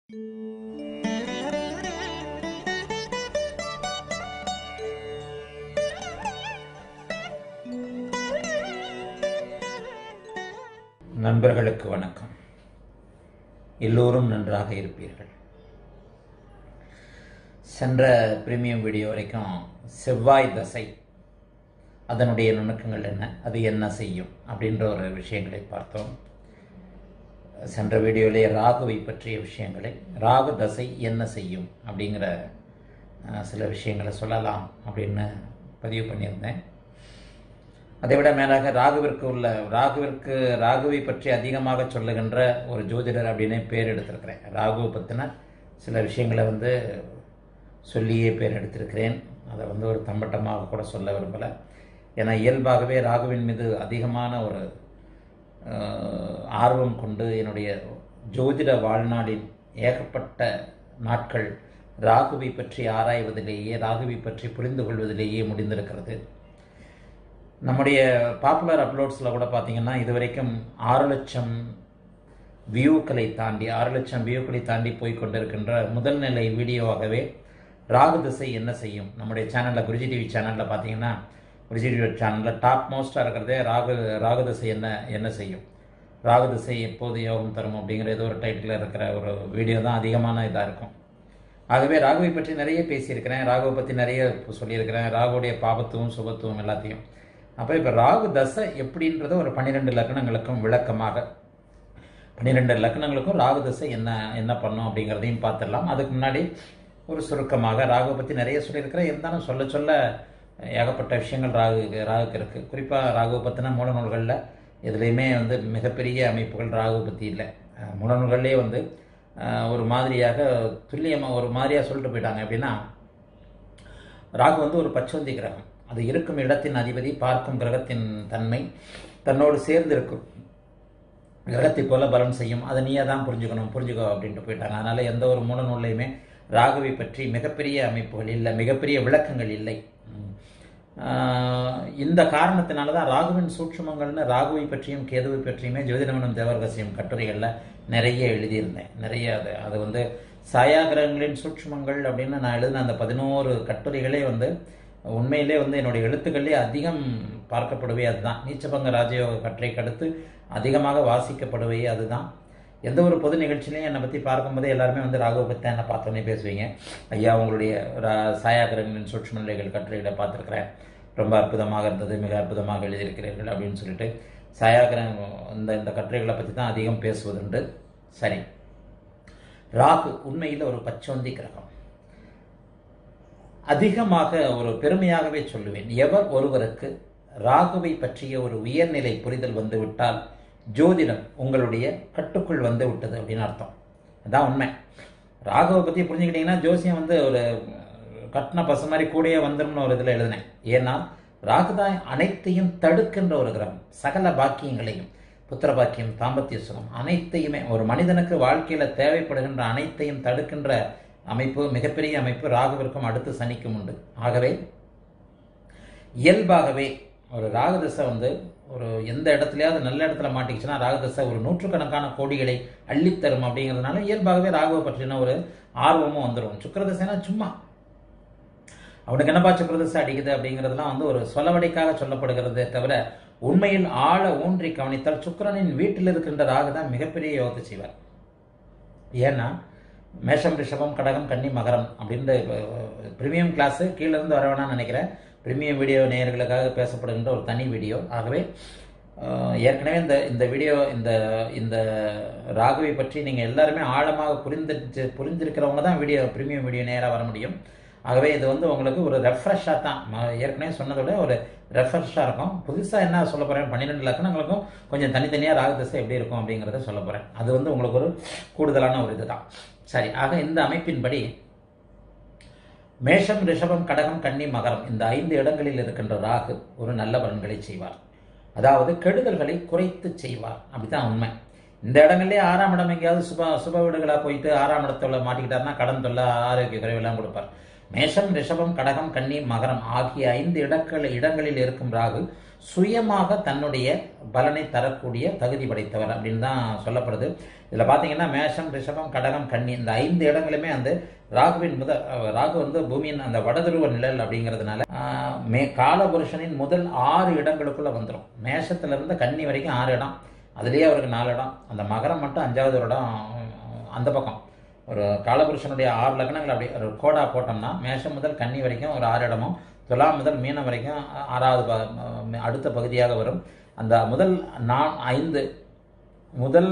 நண்பர்களுக்கு வணக்கம் எல்லோரும் நன்றாக இருப்பீர்கள் சென்ற பிரீமியம் வீடியோ வரைக்கும் செவ்வாய் தசை அதனுடைய நுணுக்கங்கள் என்ன அது என்ன செய்யும் அப்படின்ற ஒரு விஷயங்களை பார்த்தோம் சென்ற வீடியோவிலே ராகுவை பற்றிய விஷயங்களை ராகு தசை என்ன செய்யும் அப்படிங்கிற அஹ், சில விஷயங்களை சொல்லலாம் அப்படின்னு பதிவு பண்ணியிருந்தேன் அதை விட மேலாக ராகுவிற்கு உள்ள ராகுவிற்கு ராகுவை பற்றி அதிகமாக சொல்லுகின்ற ஒரு ஜோதிடர் அப்படின்னே பேர் எடுத்திருக்கிறேன் ராகுவை பற்றின சில விஷயங்களை வந்து சொல்லியே பேர் எடுத்திருக்கிறேன் அதை வந்து ஒரு தம்பட்டமாக கூட சொல்ல விரும்பலை ஏன்னா இயல்பாகவே ராகுவின் மீது அதிகமான ஒரு அஹ், ஆர்வம் கொண்டு என்னுடைய ஜோதிட வாழ்நாளின் ஏகப்பட்ட நாட்கள் ராகுவை பற்றி ஆராய்வதிலேயே ராகுவை பற்றி புரிந்து கொள்வதிலேயே முடிந்திருக்கிறது நம்முடைய பாப்புலர் அப்லோட்ஸில் கூட பார்த்தீங்கன்னா இது வரைக்கும் ஆறு லட்சம் வியூக்களை தாண்டி ஆறு லட்சம் வியூக்களை தாண்டி போய் கொண்டிருக்கின்ற முதல் நிலை வீடியோவாகவே ராகு திசை என்ன செய்யும் நம்முடைய சேனலில் குருஜி டிவி சேனலில் பார்த்தீங்கன்னா குருஜி டிவி சேனலில் டாப் மோஸ்ட்டாக இருக்கிறதே ராகு ராகு திசை என்ன என்ன செய்யும் ராகு திசை எப்போது யோகம் தரும் அப்படிங்கிற ஏதோ ஒரு டைட்டில் இருக்கிற ஒரு வீடியோ தான் அதிகமான இதாக இருக்கும் ஆகவே ராகுவை பற்றி நிறைய பேசியிருக்கிறேன் ராகுவை பற்றி நிறைய சொல்லியிருக்கிறேன் ராகுடைய பாபத்துவம் சுபத்துவம் எல்லாத்தையும் அப்போ இப்போ ராகு தசை எப்படின்றத ஒரு பன்னிரெண்டு லக்னங்களுக்கும் விளக்கமாக பன்னிரெண்டு லக்னங்களுக்கும் ராகு தசை என்ன என்ன பண்ணும் அப்படிங்கிறதையும் பார்த்துடலாம் அதுக்கு முன்னாடி ஒரு சுருக்கமாக ராகுவை பற்றி நிறைய சொல்லியிருக்கிறேன் இருந்தாலும் சொல்ல சொல்ல ஏகப்பட்ட விஷயங்கள் ராகு ராகுக்கு இருக்குது குறிப்பாக ராகுவை பற்றின மூல நூல்களில் எதுலேயுமே வந்து மிகப்பெரிய அமைப்புகள் ராகுவை பற்றி இல்லை அஹ் மூல நூல்கள்லேயே வந்து அஹ், ஒரு மாதிரியாக துல்லியமாக ஒரு மாதிரியாக சொல்லிட்டு போயிட்டாங்க எப்படின்னா ராகு வந்து ஒரு பச்சோந்தி கிரகம் அது இருக்கும் இடத்தின் அதிபதி பார்க்கும் கிரகத்தின் தன்மை தன்னோடு சேர்ந்து இருக்கும் கிரகத்தை போல பலன் செய்யும் அதை நீயே தான் புரிஞ்சுக்கணும் புரிஞ்சுக்கோ அப்படின்ட்டு போயிட்டாங்க அதனால எந்த ஒரு மூல நூல்லையுமே ராகுவை பற்றி மிகப்பெரிய அமைப்புகள் இல்லை மிகப்பெரிய விளக்கங்கள் இல்லை உம். ஆஹ் இந்த காரணத்தினால தான் ராகுவின் சூட்சுமங்கள்னு ராகுவை பற்றியும் கேதுவை பற்றியுமே ஜோதிடமனம் தேவரகசியம் கட்டுரைகளில் நிறைய எழுதியிருந்தேன் நிறைய அது அது வந்து சாயாகிரகங்களின் சூட்சுமங்கள் அப்படின்னு நான் எழுதின அந்த பதினோரு கட்டுரைகளே வந்து உண்மையிலே வந்து என்னுடைய எழுத்துக்களே அதிகம் பார்க்கப்படுவே அதுதான் நீச்சபங்க ராஜயோக கட்டுரைக்கு அடுத்து அதிகமாக வாசிக்கப்படுவே அதுதான் எந்த ஒரு பொது நிகழ்ச்சியிலையும் என்னை பற்றி பார்க்கும்போதே எல்லாருமே வந்து ராகுவை பற்றி தான் என்ன பார்த்தோன்னே பேசுவீங்க ஐயா உங்களுடைய ரா- சாயாகிரகங்களின் சூட்சும நிலைகள் கட்டுரைகளை பார்த்துருக்குறேன் ரொம்ப அற்புதமாக இருந்தது மிக அற்புதமாக எழுதியிருக்கிறீர்கள் அப்படின்னு சொல்லிட்டு சாயாகிரகம் இந்த இந்த கட்டுரைகளை பற்றி தான் அதிகம் பேசுவதுண்டு சரி ராகு உண்மையில் ஒரு பச்சோந்தி கிரகம் அதிகமாக ஒரு பெருமையாகவே சொல்லுவேன் எவர் ஒருவருக்கு ராகுவை பற்றிய ஒரு உயர்நிலை புரிதல் வந்துவிட்டால் ஜோதிடம் உங்களுடைய கட்டுக்குள் வந்து விட்டது அப்படின்னு அர்த்தம் அதான் உண்மை ராகுவை பற்றி புரிஞ்சுக்கிட்டீங்கன்னா ஜோசியம் வந்து ஒரு கட்டின பசு மாதிரி கூடயே வந்துரும்னு ஒரு இதில் எழுதினேன் ஏன்னா ராகுதான் அனைத்தையும் தடுக்கின்ற ஒரு கிரகம் சகல பாக்கியங்களையும் புத்திர பாக்கியம் தாம்பத்திய சுகம் அனைத்தையுமே ஒரு மனிதனுக்கு வாழ்க்கையில் தேவைப்படுகின்ற அனைத்தையும் தடுக்கின்ற அமைப்பு மிகப்பெரிய அமைப்பு ராகுவிற்கும் அடுத்து சனிக்கும் உண்டு ஆகவே இயல்பாகவே ஒரு ராகுதசை வந்து ஒரு எந்த இடத்துலயாவது நல்ல இடத்துல மாட்டிக்கிச்சுன்னா ராகுதசை ஒரு நூற்றுக்கணக்கான கோடிகளை அள்ளித்தரும் அப்படிங்கிறதுனால இயல்பாகவே ராகுவை பற்றின ஒரு ஆர்வமும் வந்துடும் சுக்கரதசைனா சும்மா அவனுக்கு என்னப்பா சுக்கரதசை அடிக்குது அப்படிங்கிறதுலாம் வந்து ஒரு சொலவடைக்காக சொல்லப்படுகிறதே தவிர உண்மையில் ஆழ ஊன்றி கவனித்தால் சுக்கிரனின் வீட்டில் இருக்கின்ற ராகு தான் மிகப்பெரிய யோகத்தை செய்வார் ஏன்னா மேஷம் ரிஷபம் கடகம் கன்னி மகரம் அப்படின்ற ப்ரீமியம் கிளாஸு கீழே இருந்து வர வேணாம்னு நினைக்கிறேன் ப்ரீமியம் வீடியோ நேயர்களுக்காக பேசப்படுகின்ற ஒரு தனி வீடியோ ஆகவே அஹ், ஏற்கனவே இந்த இந்த வீடியோ இந்த இந்த ராகுவை பற்றி நீங்கள் எல்லாருமே ஆழமாக புரிந்து புரிந்திருக்கிறவங்க தான் வீடியோ ப்ரீமியம் வீடியோ நேராக வர முடியும் ஆகவே இது வந்து உங்களுக்கு ஒரு ரெஃப்ரெஷ்ஷாக தான் ம- ஏற்கனவே சொன்னதோட ஒரு ரெஃப்ரெஷ்ஷாக இருக்கும் புதுசாக என்ன சொல்ல போகிறேன் பன்னிரெண்டு லக்கணங்களுக்கும் கொஞ்சம் தனித்தனியாக ராகு திசை எப்படி இருக்கும் அப்படிங்கிறத சொல்ல போகிறேன் அது வந்து உங்களுக்கு ஒரு கூடுதலான ஒரு இதுதான் சரி ஆக இந்த அமைப்பின்படி மேஷம் ரிஷபம் கடகம் கன்னி மகரம் இந்த ஐந்து இடங்களில் இருக்கின்ற ராகு ஒரு நல்ல பலன்களை செய்வார் அதாவது கெடுதல்களை குறைத்து செய்வார் அப்படித்தான் உண்மை இந்த இடங்கள்லயே ஆறாம் இடம் எங்கேயாவது சுப சுப வீடுகளா போயிட்டு ஆறாம் இடத்துல மாட்டிக்கிட்டாருன்னா கடன் தொல்லை ஆரோக்கிய குறைவெல்லாம் கொடுப்பார் மேஷம் ரிஷபம் கடகம் கன்னி மகரம் ஆகிய ஐந்து இடங்கள் இடங்களில் இருக்கும் ராகு சுயமாக தன்னுடைய பலனை தரக்கூடிய தகுதி படைத்தவர் அப்படின்னு தான் சொல்லப்படுது இதில் பார்த்தீங்கன்னா மேஷம் ரிஷபம் கடகம் கன்னி இந்த ஐந்து இடங்களுமே வந்து ராகுவின் முத அஹ், ராகு வந்து பூமியின் அந்த வடதுருவ நிழல் அப்படிங்கிறதுனால ஆஹ், மே காலபுருஷனின் முதல் ஆறு இடங்களுக்குள்ள வந்துடும் மேஷத்துல இருந்து கன்னி வரைக்கும் ஆறு இடம் அதுலேயே அவருக்கு நாலு இடம் அந்த மகரம் மட்டும் அஞ்சாவது ஒரு இடம் அஹ், அந்த பக்கம் ஒரு காலபுருஷனுடைய ஆறு லக்னங்கள் அப்படி ஒரு கோடா போட்டோம்னா மேஷம் முதல் கன்னி வரைக்கும் ஒரு ஆறு இடமும் துலாம் முதல் மீனம் வரைக்கும் ஆ- ஆறாவது ப- ம- அடுத்த பகுதியாக வரும் அந்த முதல் நான் ஐந்து முதல்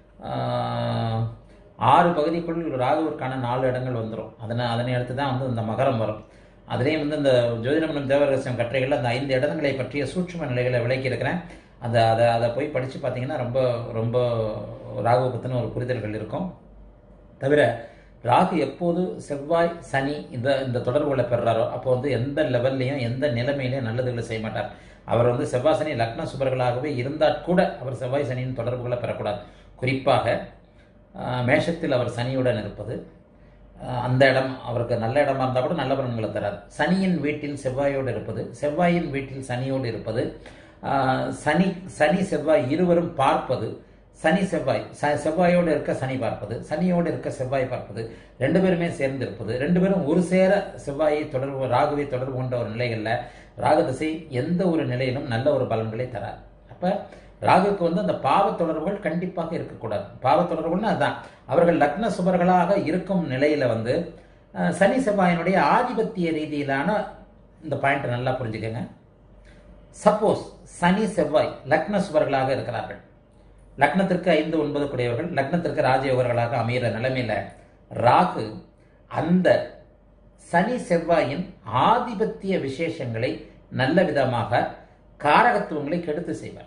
ஆஹ், ஆறு பகுதிக்குள் ராகுவிற்கான நாலு இடங்கள் வந்துடும் அதனை அதனை அடுத்து தான் வந்து இந்த மகரம் வரும் அதுலேயும் வந்து இந்த ஜோதிடமனம் தேவரகசியம் கட்டுரைகளில் அந்த ஐந்து இடங்களை பற்றிய சூட்சும நிலைகளை விளக்கி இருக்கிறேன் அந்த அதை அதை போய் படித்து பார்த்தீங்கன்னா ரொம்ப ரொம்ப ராகுவை பற்றின ஒரு புரிதல்கள் இருக்கும் தவிர ராகு எப்போது செவ்வாய் சனி இந்த இந்த தொடர்புகளை பெறுறாரோ அப்போ வந்து எந்த லெவல்லையும் எந்த நிலைமையிலையும் நல்லதுகளை செய்ய மாட்டார் அவர் வந்து செவ்வாய் சனி லக்ன சுபர்களாகவே இருந்தால் கூட அவர் செவ்வாய் சனியின் தொடர்புகளை பெறக்கூடாது குறிப்பாக ஆஹ், மேஷத்தில் அவர் சனியுடன் இருப்பது ஆஹ், அந்த இடம் அவருக்கு நல்ல இடமா இருந்தால் கூட நல்ல பலன்களை தராது சனியின் வீட்டில் செவ்வாயோடு இருப்பது செவ்வாயின் வீட்டில் சனியோடு இருப்பது ஆஹ், சனி சனி செவ்வாய் இருவரும் பார்ப்பது சனி செவ்வாய் ச- செவ்வாயோடு இருக்க சனி பார்ப்பது சனியோடு இருக்க செவ்வாய் பார்ப்பது ரெண்டு பேருமே சேர்ந்து இருப்பது ரெண்டு பேரும் ஒரு சேர செவ்வாயை தொடர்பு ராகுவை தொடர்பு கொண்ட ஒரு நிலைகளில் ராகு திசை எந்த ஒரு நிலையிலும் நல்ல ஒரு பலன்களை தரார் அப்ப ராகுக்கு வந்து அந்த பாவ தொடர்புகள் கண்டிப்பாக இருக்கக்கூடாது பாவ தொடர்புகள்னா அதுதான் அவர்கள் லக்ன சுபர்களாக இருக்கும் நிலையில வந்து அஹ், சனி செவ்வாயினுடைய ஆதிபத்திய ரீதியிலான இந்த பாயிண்ட் நல்லா புரிஞ்சுக்கங்க சப்போஸ் சனி செவ்வாய் லக்ன சுபர்களாக இருக்கிறார்கள் லக்னத்திற்கு ஐந்து ஒன்பது கூடியவர்கள் லக்னத்திற்கு ராஜயோகர்களாக அமைகிற நிலைமையில ராகு அந்த சனி செவ்வாயின் ஆதிபத்திய விசேஷங்களை நல்ல விதமாக காரகத்துவங்களை கெடுத்து செய்வார்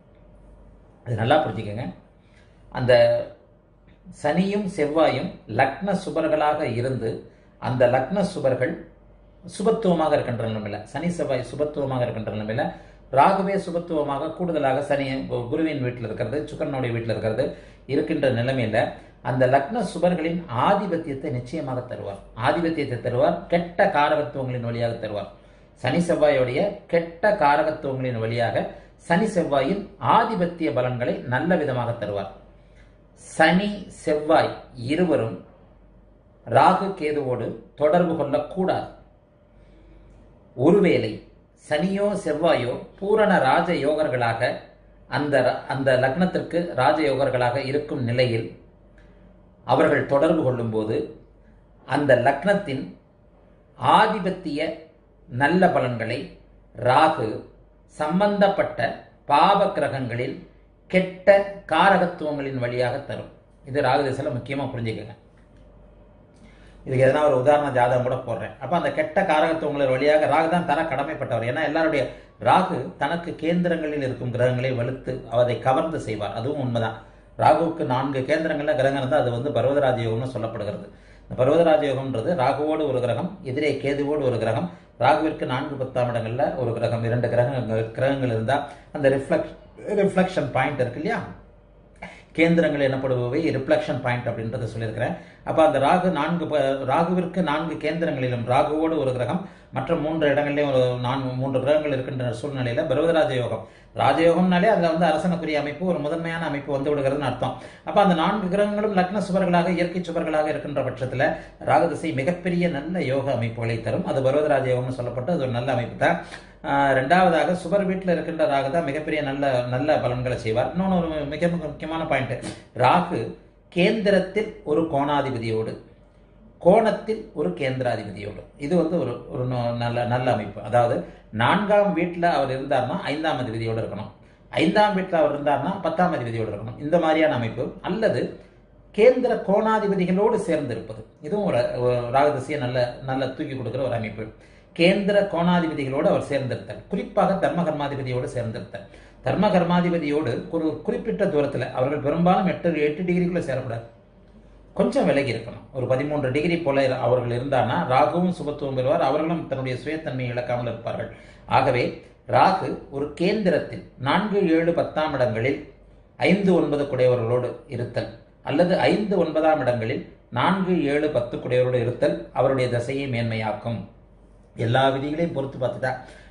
அது நல்லா புரிஞ்சுக்கங்க அந்த சனியும் செவ்வாயும் லக்ன சுபர்களாக இருந்து அந்த லக்ன சுபர்கள் சுபத்துவமாக இருக்கின்ற நிலைமையில சனி செவ்வாய் சுபத்துவமாக இருக்கின்ற நிலைமையில ராகுவே சுபத்துவமாக கூடுதலாக சனி கு- குருவின் வீட்டில் இருக்கிறது சுக்கரனுடைய வீட்டில் இருக்கிறது இருக்கின்ற நிலைமையில அந்த லக்ன சுபர்களின் ஆதிபத்தியத்தை நிச்சயமாக தருவார் ஆதிபத்தியத்தை தருவார் கெட்ட காரகத்துவங்களின் வழியாக தருவார் சனி செவ்வாயுடைய கெட்ட காரகத்துவங்களின் வழியாக சனி செவ்வாயின் ஆதிபத்திய பலன்களை நல்ல விதமாக தருவார் சனி செவ்வாய் இருவரும் ராகு கேதுவோடு தொடர்பு கொள்ளக்கூடாது ஒருவேளை சனியோ செவ்வாயோ பூரண ராஜ யோகர்களாக அந்த ர- அந்த லக்னத்திற்கு ராஜ யோகர்களாக இருக்கும் நிலையில் அவர்கள் தொடர்பு கொள்ளும்போது அந்த லக்னத்தின் ஆதிபத்திய நல்ல பலன்களை ராகு சம்பந்தப்பட்ட பாவ கிரகங்களில் கெட்ட காரகத்துவங்களின் வழியாக தரும் இது ராகு திசையில் முக்கியமாக புரிஞ்சுக்கங்க இதுக்கு எதனா ஒரு உதாரண ஜாதகம் கூட போடுறேன் அப்ப அந்த கெட்ட காரகத்துவங்களின் வழியாக ராகு தான் தர கடமைப்பட்டவர் ஏன்னா எல்லாருடைய ராகு தனக்கு கேந்திரங்களில் இருக்கும் கிரகங்களை வலுத்து அதை கவர்ந்து செய்வார் அதுவும் உண்மைதான் ராகுவுக்கு நான்கு கேந்திரங்கள்ல கிரகம் இருந்தால் அது வந்து பர்வதராஜ யோகம்னு சொல்லப்படுகிறது இந்த பர்வதராஜ யோகம்ன்றது ராகுவோடு ஒரு கிரகம் எதிரே கேதுவோடு ஒரு கிரகம் ராகுவிற்கு நான்கு பத்தாம் இடங்கள்ல ஒரு கிரகம் இரண்டு கிரகங்கள் கிரகங்கள் இருந்தால் அந்த ரிஃப்ளெக்ட் ரிஃப்ளெக்ஷன் பாயிண்ட் இருக்கு இல்லையா கேந்திரங்கள் எனப்படுபவை ரிஃப்ளெக்ஷன் பாயிண்ட் அப்படின்றத சொல்லியிருக்கிறேன் அப்போ அந்த ராகு நான்கு ப- ராகுவிற்கு நான்கு கேந்திரங்களிலும் ராகுவோடு ஒரு கிரகம் மற்ற மூன்று இடங்களிலும் ஒரு நான்கு மூன்று கிரகங்கள் இருக்கின்ற சூழ்நிலையில பருவதராஜ யோகம் ராஜயோகம்னாலே அதுல வந்து அரசனுக்குரிய அமைப்பு ஒரு முதன்மையான அமைப்பு வந்து விடுகிறதுன்னு அர்த்தம் அப்ப அந்த நான்கு கிரகங்களும் லக்ன சுபர்களாக இயற்கை சுபர்களாக இருக்கின்ற பட்சத்துல ராகதிசை மிகப்பெரிய நல்ல யோக அமைப்புகளை தரும் அது பருவதராஜ யோகம்னு சொல்லப்பட்டு அது ஒரு நல்ல அமைப்பு தான் ஆஹ் ரெண்டாவதாக சுபர் வீட்டில் இருக்கின்ற ராகு தான் மிகப்பெரிய நல்ல நல்ல பலன்களை செய்வார் இன்னொன்று ஒரு மிக மிக முக்கியமான பாயிண்ட் ராகு கேந்திரத்தில் ஒரு கோணாதிபதியோடு கோணத்தில் ஒரு கேந்திராதிபதியோடு இது வந்து ஒரு ஒரு நோ- நல்ல நல்ல அமைப்பு அதாவது நான்காம் வீட்டில் அவர் இருந்தார்னா ஐந்தாம் அதிபதியோடு இருக்கணும் ஐந்தாம் வீட்டில் அவர் இருந்தார்னா பத்தாம் அதிபதியோடு இருக்கணும் இந்த மாதிரியான அமைப்பு அல்லது கேந்திர கோணாதிபதிகளோடு சேர்ந்து இருப்பது இதுவும் ஒரு ஒரு ராகதிசையை நல்ல நல்ல தூக்கி கொடுக்குற ஒரு அமைப்பு கேந்திர கோணாதிபதிகளோடு அவர் சேர்ந்திருத்தல் குறிப்பாக தர்ம கர்மாதிபதியோடு சேர்ந்திருத்தல் தர்ம கர்மாதிபதியோடு ஒரு குறிப்பிட்ட தூரத்தில் அவர்கள் பெரும்பாலும் எட்டு எட்டு டிகிரிக்குள்ள சேரக்கூடாது கொஞ்சம் விலகி இருக்கணும் ஒரு பதிமூன்று டிகிரி போல இரு- அவர்கள் இருந்தார்னா ராகுவும் சுபத்துவம் பெறுவார் அவர்களும் தன்னுடைய சுயத்தன்மையை இழக்காமல் இருப்பார்கள் ஆகவே ராகு ஒரு கேந்திரத்தில் நான்கு ஏழு பத்தாம் இடங்களில் ஐந்து ஒன்பது குடையவர்களோடு இருத்தல் அல்லது ஐந்து ஒன்பதாம் இடங்களில் நான்கு ஏழு பத்து குடையவரோடு இருத்தல் அவருடைய தசையை மேன்மையாக்கும் எல்லா விதிகளையும் பொறுத்து பார்த்துட்டா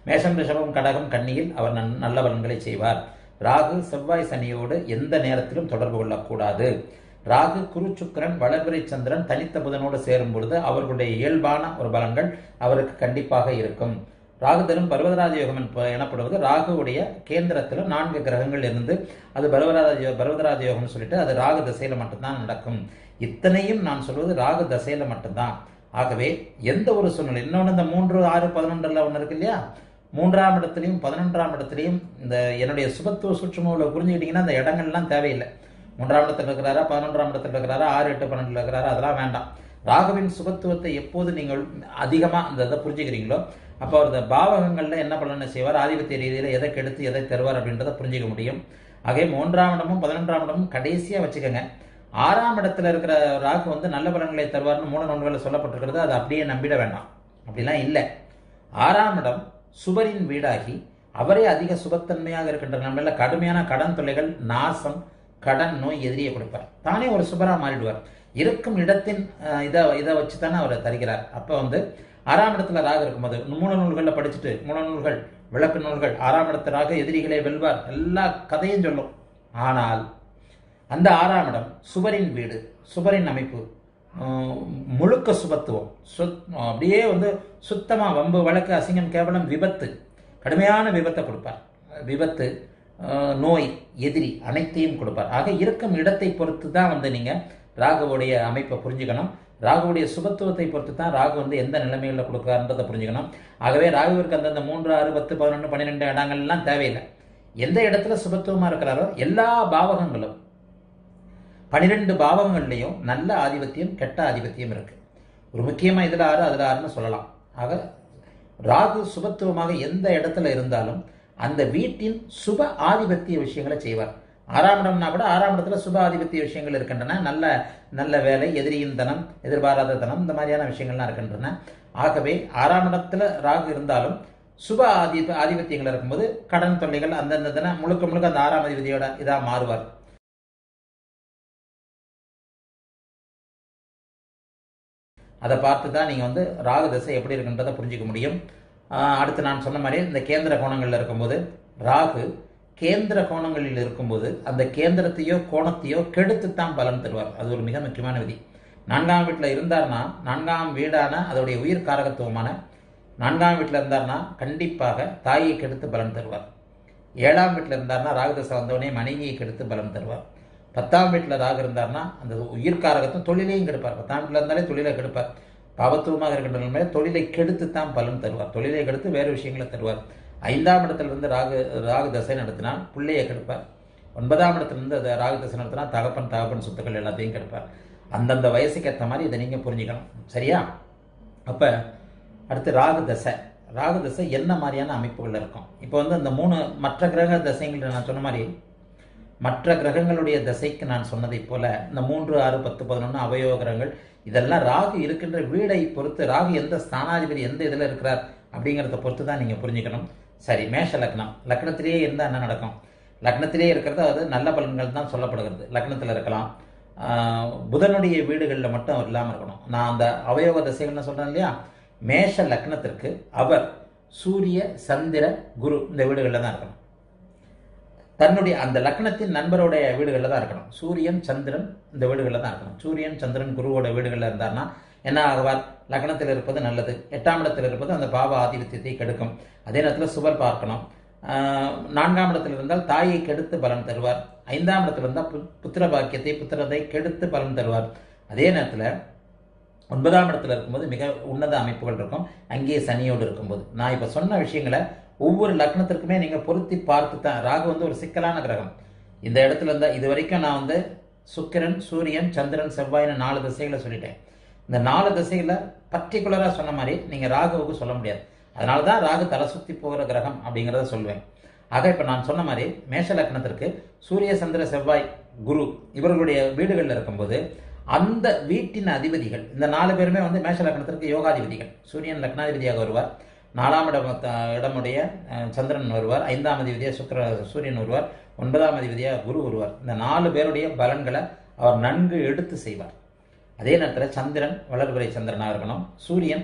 மேஷம் ரிஷபம் கடகம் கன்னியில் அவர் நன்- நல்ல பலன்களை செய்வார் ராகு செவ்வாய் சனியோடு எந்த நேரத்திலும் தொடர்பு கொள்ளக்கூடாது ராகு குரு சுக்கிரன் வளர்பிறை சந்திரன் தனித்த புதனோடு சேரும் பொழுது அவர்களுடைய இயல்பான ஒரு பலன்கள் அவருக்கு கண்டிப்பாக இருக்கும் ராகு தரும் பர்வதராஜ யோகம் என்ப- எனப்படுவது ராகுவுடைய கேந்திரத்தில் நான்கு கிரகங்கள் இருந்து அது பர்வதராஜ யோ- பர்வதராஜ யோகம்னு சொல்லிட்டு அது ராகு திசையில மட்டும்தான் நடக்கும் இத்தனையும் நான் சொல்வது ராகு தசையில மட்டும்தான் ஆகவே எந்த ஒரு சூழ்நிலை இன்னொன்று இந்த மூன்று ஆறு பதினொன்றுல ஒன்று இருக்கு இல்லையா மூன்றாம் இடத்துலையும் பதினொன்றாம் இடத்துலையும் இந்த என்னுடைய சுபத்துவ சுற்றுமுகளை புரிஞ்சுக்கிட்டீங்கன்னா அந்த இடங்கள்லாம் தேவையில்லை மூன்றாம் இடத்துல இருக்கிறாரா பதினொன்றாம் இடத்துல இருக்கிறாரா ஆறு எட்டு பன்னெண்டுல இருக்கிறாரா அதெல்லாம் வேண்டாம் ராகுவின் சுபத்துவத்தை எப்போது நீங்கள் அதிகமா அந்த இதை புரிஞ்சுக்கிறீங்களோ அப்போ அவர் இந்த பாவகங்கள்ல என்ன பலனை செய்வார் ஆதிபத்திய ரீதியில எதை கெடுத்து எதை தருவார் அப்படின்றத புரிஞ்சுக்க முடியும் ஆகவே மூன்றாம் இடமும் பதினொன்றாம் இடமும் கடைசியா வச்சுக்கோங்க ஆறாம் இடத்துல இருக்கிற ராகு வந்து நல்ல பலன்களை தருவார்னு மூல நூல்களில் சொல்லப்பட்டிருக்கிறது அதை அப்படியே நம்பிட வேண்டாம் அப்படிலாம் இல்லை ஆறாம் இடம் சுபரின் வீடாகி அவரே அதிக சுபத்தன்மையாக இருக்கின்ற நம்மள கடுமையான கடன் தொல்லைகள் நாசம் கடன் நோய் எதிரியை கொடுப்பார் தானே ஒரு சுபரா மாறிடுவார் இருக்கும் இடத்தின் அஹ், இதை இதை வச்சு தானே அவர் தருகிறார் அப்போ வந்து ஆறாம் இடத்துல ராகு இருக்கும்போது மூல நூல்களில் படிச்சுட்டு மூல நூல்கள் விளக்கு நூல்கள் ஆறாம் இடத்து ராகு எதிரிகளை வெல்வார் எல்லா கதையும் சொல்லும் ஆனால் அந்த ஆறாம் இடம் சுவரின் வீடு சுவரின் அமைப்பு ஆஹ் முழுக்க சுபத்துவம் சுத் அப்படியே வந்து சுத்தமா வம்பு வழக்கு அசிங்கம் கேவலம் விபத்து கடுமையான விபத்தை கொடுப்பார் விபத்து ஆஹ் நோய் எதிரி அனைத்தையும் கொடுப்பார் ஆக இருக்கும் இடத்தை பொறுத்து தான் வந்து நீங்க ராகுவுடைய அமைப்பை புரிஞ்சுக்கணும் ராகுவுடைய சுபத்துவத்தை பொறுத்து தான் ராகு வந்து எந்த நிலைமைகளில் கொடுக்குறான்றதை புரிஞ்சுக்கணும் ஆகவே ராகுவிற்கு அந்தந்த மூன்று ஆறு பத்து பதினொன்று பன்னிரெண்டு இடங்கள்லாம் தேவையில்லை எந்த இடத்துல சுபத்துவமா இருக்கிறாரோ எல்லா பாவகங்களும் பனிரெண்டு பாவங்கள்லையும் நல்ல ஆதிபத்தியம் கெட்ட ஆதிபத்தியம் இருக்கு ஒரு முக்கியமா இதுல ஆறு அதுல ஆறுன்னு சொல்லலாம் ஆக ராகு சுபத்துவமாக எந்த இடத்துல இருந்தாலும் அந்த வீட்டின் சுப ஆதிபத்திய விஷயங்களை செய்வார் ஆறாம் இடம்னா கூட ஆறாம் இடத்துல சுப ஆதிபத்திய விஷயங்கள் இருக்கின்றன நல்ல நல்ல வேலை எதிரியின் தனம் எதிர்பாராத தனம் இந்த மாதிரியான விஷயங்கள்லாம் இருக்கின்றன ஆகவே ஆறாம் இடத்துல ராகு இருந்தாலும் சுப ஆதி ஆதிபத்தியங்கள் இருக்கும்போது கடன் தொல்லைகள் அந்தந்த தினம் முழுக்க முழுக்க அந்த ஆறாம் அதிபதியோட இதா மாறுவார் அதை பார்த்து தான் நீங்கள் வந்து ராகு திசை எப்படி இருக்குன்றதை புரிஞ்சிக்க முடியும் ஆஹ் அடுத்து நான் சொன்ன மாதிரி இந்த கேந்திர கோணங்களில் இருக்கும்போது ராகு கேந்திர கோணங்களில் இருக்கும்போது அந்த கேந்திரத்தையோ கோணத்தையோ கெடுத்து தான் பலன் தருவார் அது ஒரு மிக முக்கியமான விதி நான்காம் வீட்டில் இருந்தார்னா நான்காம் வீடான அதோடைய உயிர் காரகத்துவமான நான்காம் வீட்டில் இருந்தார்னா கண்டிப்பாக தாயை கெடுத்து பலன் தருவார் ஏழாம் வீட்டில் இருந்தார்னா ராகுதசை வந்தவனே மனைவியை கெடுத்து பலம் தருவார் பத்தாம் வீட்டில் ராகு இருந்தார்னா அந்த உயிர்காரகத்தும் தொழிலையும் கெடுப்பார் பத்தாம் வீட்டில் இருந்தாலே தொழிலை கெடுப்பார் பாவத்துவமாக இருக்கின்ற நிலைமையில தொழிலை கெடுத்து தான் பலன் தருவார் தொழிலை கெடுத்து வேறு விஷயங்களை தருவார் ஐந்தாம் இடத்துல இருந்து ராகு ராகு தசை நடத்தினா பிள்ளையை கெடுப்பார் ஒன்பதாம் இடத்துல இருந்து அது ராகு தசை நடத்தினா தகப்பன் தகப்பன் சொத்துக்கள் எல்லாத்தையும் கெடுப்பார் அந்தந்த வயசுக்கு ஏற்ற மாதிரி இதை நீங்கள் புரிஞ்சுக்கணும் சரியா அப்போ அடுத்து ராகு தசை ராகு தசை என்ன மாதிரியான அமைப்புகள் இருக்கும் இப்போ வந்து இந்த மூணு மற்ற கிரக தசைகள் நான் சொன்ன மாதிரி மற்ற கிரகங்களுடைய தசைக்கு நான் சொன்னதைப் போல இந்த மூன்று ஆறு பத்து பதினொன்று அவயவ கிரகங்கள் இதெல்லாம் ராகு இருக்கின்ற வீடை பொறுத்து ராகு எந்த ஸ்தானாதிபதி எந்த இதில் இருக்கிறார் அப்படிங்கிறத பொறுத்து தான் நீங்கள் புரிஞ்சுக்கணும் சரி மேஷ லக்னம் லக்னத்திலேயே இருந்தால் என்ன நடக்கும் லக்னத்திலே இருக்கிறது அது நல்ல பலன்கள் தான் சொல்லப்படுகிறது லக்னத்தில் இருக்கலாம் ஆஹ் புதனுடைய வீடுகளில் மட்டும் அவர் இல்லாமல் இருக்கணும் நான் அந்த அவயோக தசைகள்னு சொல்கிறேன் இல்லையா மேஷ லக்னத்திற்கு அவர் சூரிய சந்திர குரு இந்த வீடுகளில் தான் இருக்கணும் தன்னுடைய அந்த லக்னத்தின் நண்பருடைய வீடுகளில் தான் இருக்கணும் சூரியன் சந்திரன் இந்த வீடுகளில் தான் இருக்கணும் சூரியன் சந்திரன் குருவோட வீடுகளில் இருந்தார்னா என்ன ஆகுவார் லக்னத்தில் இருப்பது நல்லது எட்டாம் இடத்தில் இருப்பது அந்த பாவ ஆதிபத்தியத்தை கெடுக்கும் அதே நேரத்தில் சுவர் பார்க்கணும் ஆஹ் நான்காம் இடத்தில் இருந்தால் தாயை கெடுத்து பலன் தருவார் ஐந்தாம் இடத்தில் இருந்தால் பு- புத்திர பாக்கியத்தை புத்திரத்தை கெடுத்து பலன் தருவார் அதே நேரத்தில் ஒன்பதாம் இடத்துல இருக்கும்போது மிக உன்னத அமைப்புகள் இருக்கும் அங்கேயே சனியோடு இருக்கும்போது நான் இப்போ சொன்ன விஷயங்களை ஒவ்வொரு லக்னத்திற்குமே நீங்கள் பொருத்தி பார்த்து தான் ராகு வந்து ஒரு சிக்கலான கிரகம் இந்த இடத்துல இருந்தால் இது வரைக்கும் நான் வந்து சுக்கிரன் சூரியன் சந்திரன் செவ்வாய்னு நாலு திசைகளை சொல்லிட்டேன் இந்த நாலு திசைகளை பர்டிகுலராக சொன்ன மாதிரி நீங்கள் ராகுவுக்கு சொல்ல முடியாது அதனால தான் ராகு தலை சுற்றி போகிற கிரகம் அப்படிங்கிறத சொல்லுவேன் ஆக இப்போ நான் சொன்ன மாதிரி மேஷ லக்னத்திற்கு சூரிய சந்திர செவ்வாய் குரு இவர்களுடைய வீடுகளில் இருக்கும்போது அந்த வீட்டின் அதிபதிகள் இந்த நாலு பேருமே வந்து மேஷ லக்னத்திற்கு யோகாதிபதிகள் சூரியன் லக்னாதிபதியாக வருவார் நாலாம் இடம் இடமுடைய அஹ், சந்திரன் வருவார் ஐந்தாம் அதிபதியாக சுக்கிர சூரியன் வருவார் ஒன்பதாம் அதிபதியாக குரு வருவார் இந்த நாலு பேருடைய பலன்களை அவர் நன்கு எடுத்து செய்வார் அதே நேரத்தில் சந்திரன் வளர்பிறை சந்திரனாக இருக்கணும் சூரியன்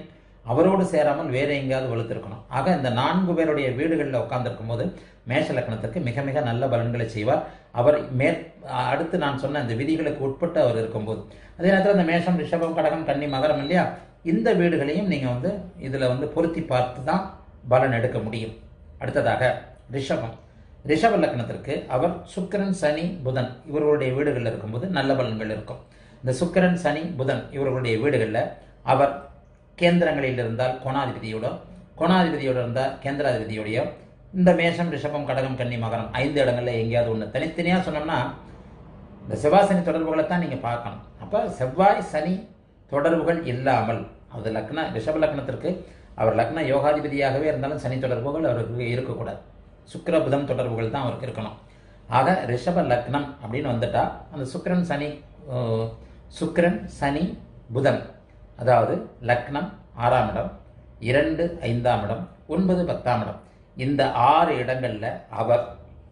அவரோடு சேராமல் வேற எங்கேயாவது வலுத்திருக்கணும் ஆக இந்த நான்கு பேருடைய வீடுகளில் உட்கார்ந்திருக்கும் போது மேஷ லக்னத்திற்கு மிக மிக நல்ல பலன்களை செய்வார் அவர் மேற் அடுத்து நான் சொன்ன இந்த விதிகளுக்கு உட்பட்டு அவர் இருக்கும்போது அதே நேரத்தில் இந்த மேஷம் ரிஷபம் கடகம் கன்னி மகரம் இல்லையா இந்த வீடுகளையும் நீங்கள் வந்து இதில் வந்து பொருத்தி பார்த்து தான் பலன் எடுக்க முடியும் அடுத்ததாக ரிஷபம் ரிஷப லக்னத்திற்கு அவர் சுக்கிரன் சனி புதன் இவர்களுடைய வீடுகளில் இருக்கும்போது நல்ல பலன்கள் இருக்கும் இந்த சுக்கிரன் சனி புதன் இவர்களுடைய வீடுகளில் அவர் கேந்திரங்களில் இருந்தால் கோணாதிபதியோட கோணாதிபதியோட இருந்தால் கேந்திராதிபதியோடைய இந்த மேஷம் ரிஷபம் கடகம் கன்னி மகரம் ஐந்து இடங்கள்ல எங்கேயாவது ஒன்று தனித்தனியாக சொன்னோம்னா இந்த செவ்வாய் சனி தொடர்புகளை தான் நீங்கள் பார்க்கணும் அப்போ செவ்வாய் சனி தொடர்புகள் இல்லாமல் அது லக்ன ரிஷப லக்னத்திற்கு அவர் லக்ன யோகாதிபதியாகவே இருந்தாலும் சனி தொடர்புகள் அவருக்கு இருக்கக்கூடாது சுக்கிர புதன் தொடர்புகள் தான் அவருக்கு இருக்கணும் ஆக ரிஷப லக்னம் அப்படின்னு வந்துட்டா அந்த சுக்கிரன் சனி அஹ், சுக்கிரன் சனி புதன் அதாவது லக்னம் ஆறாம் இடம் இரண்டு ஐந்தாம் இடம் ஒன்பது பத்தாம் இடம் இந்த ஆறு இடங்கள்ல அவர்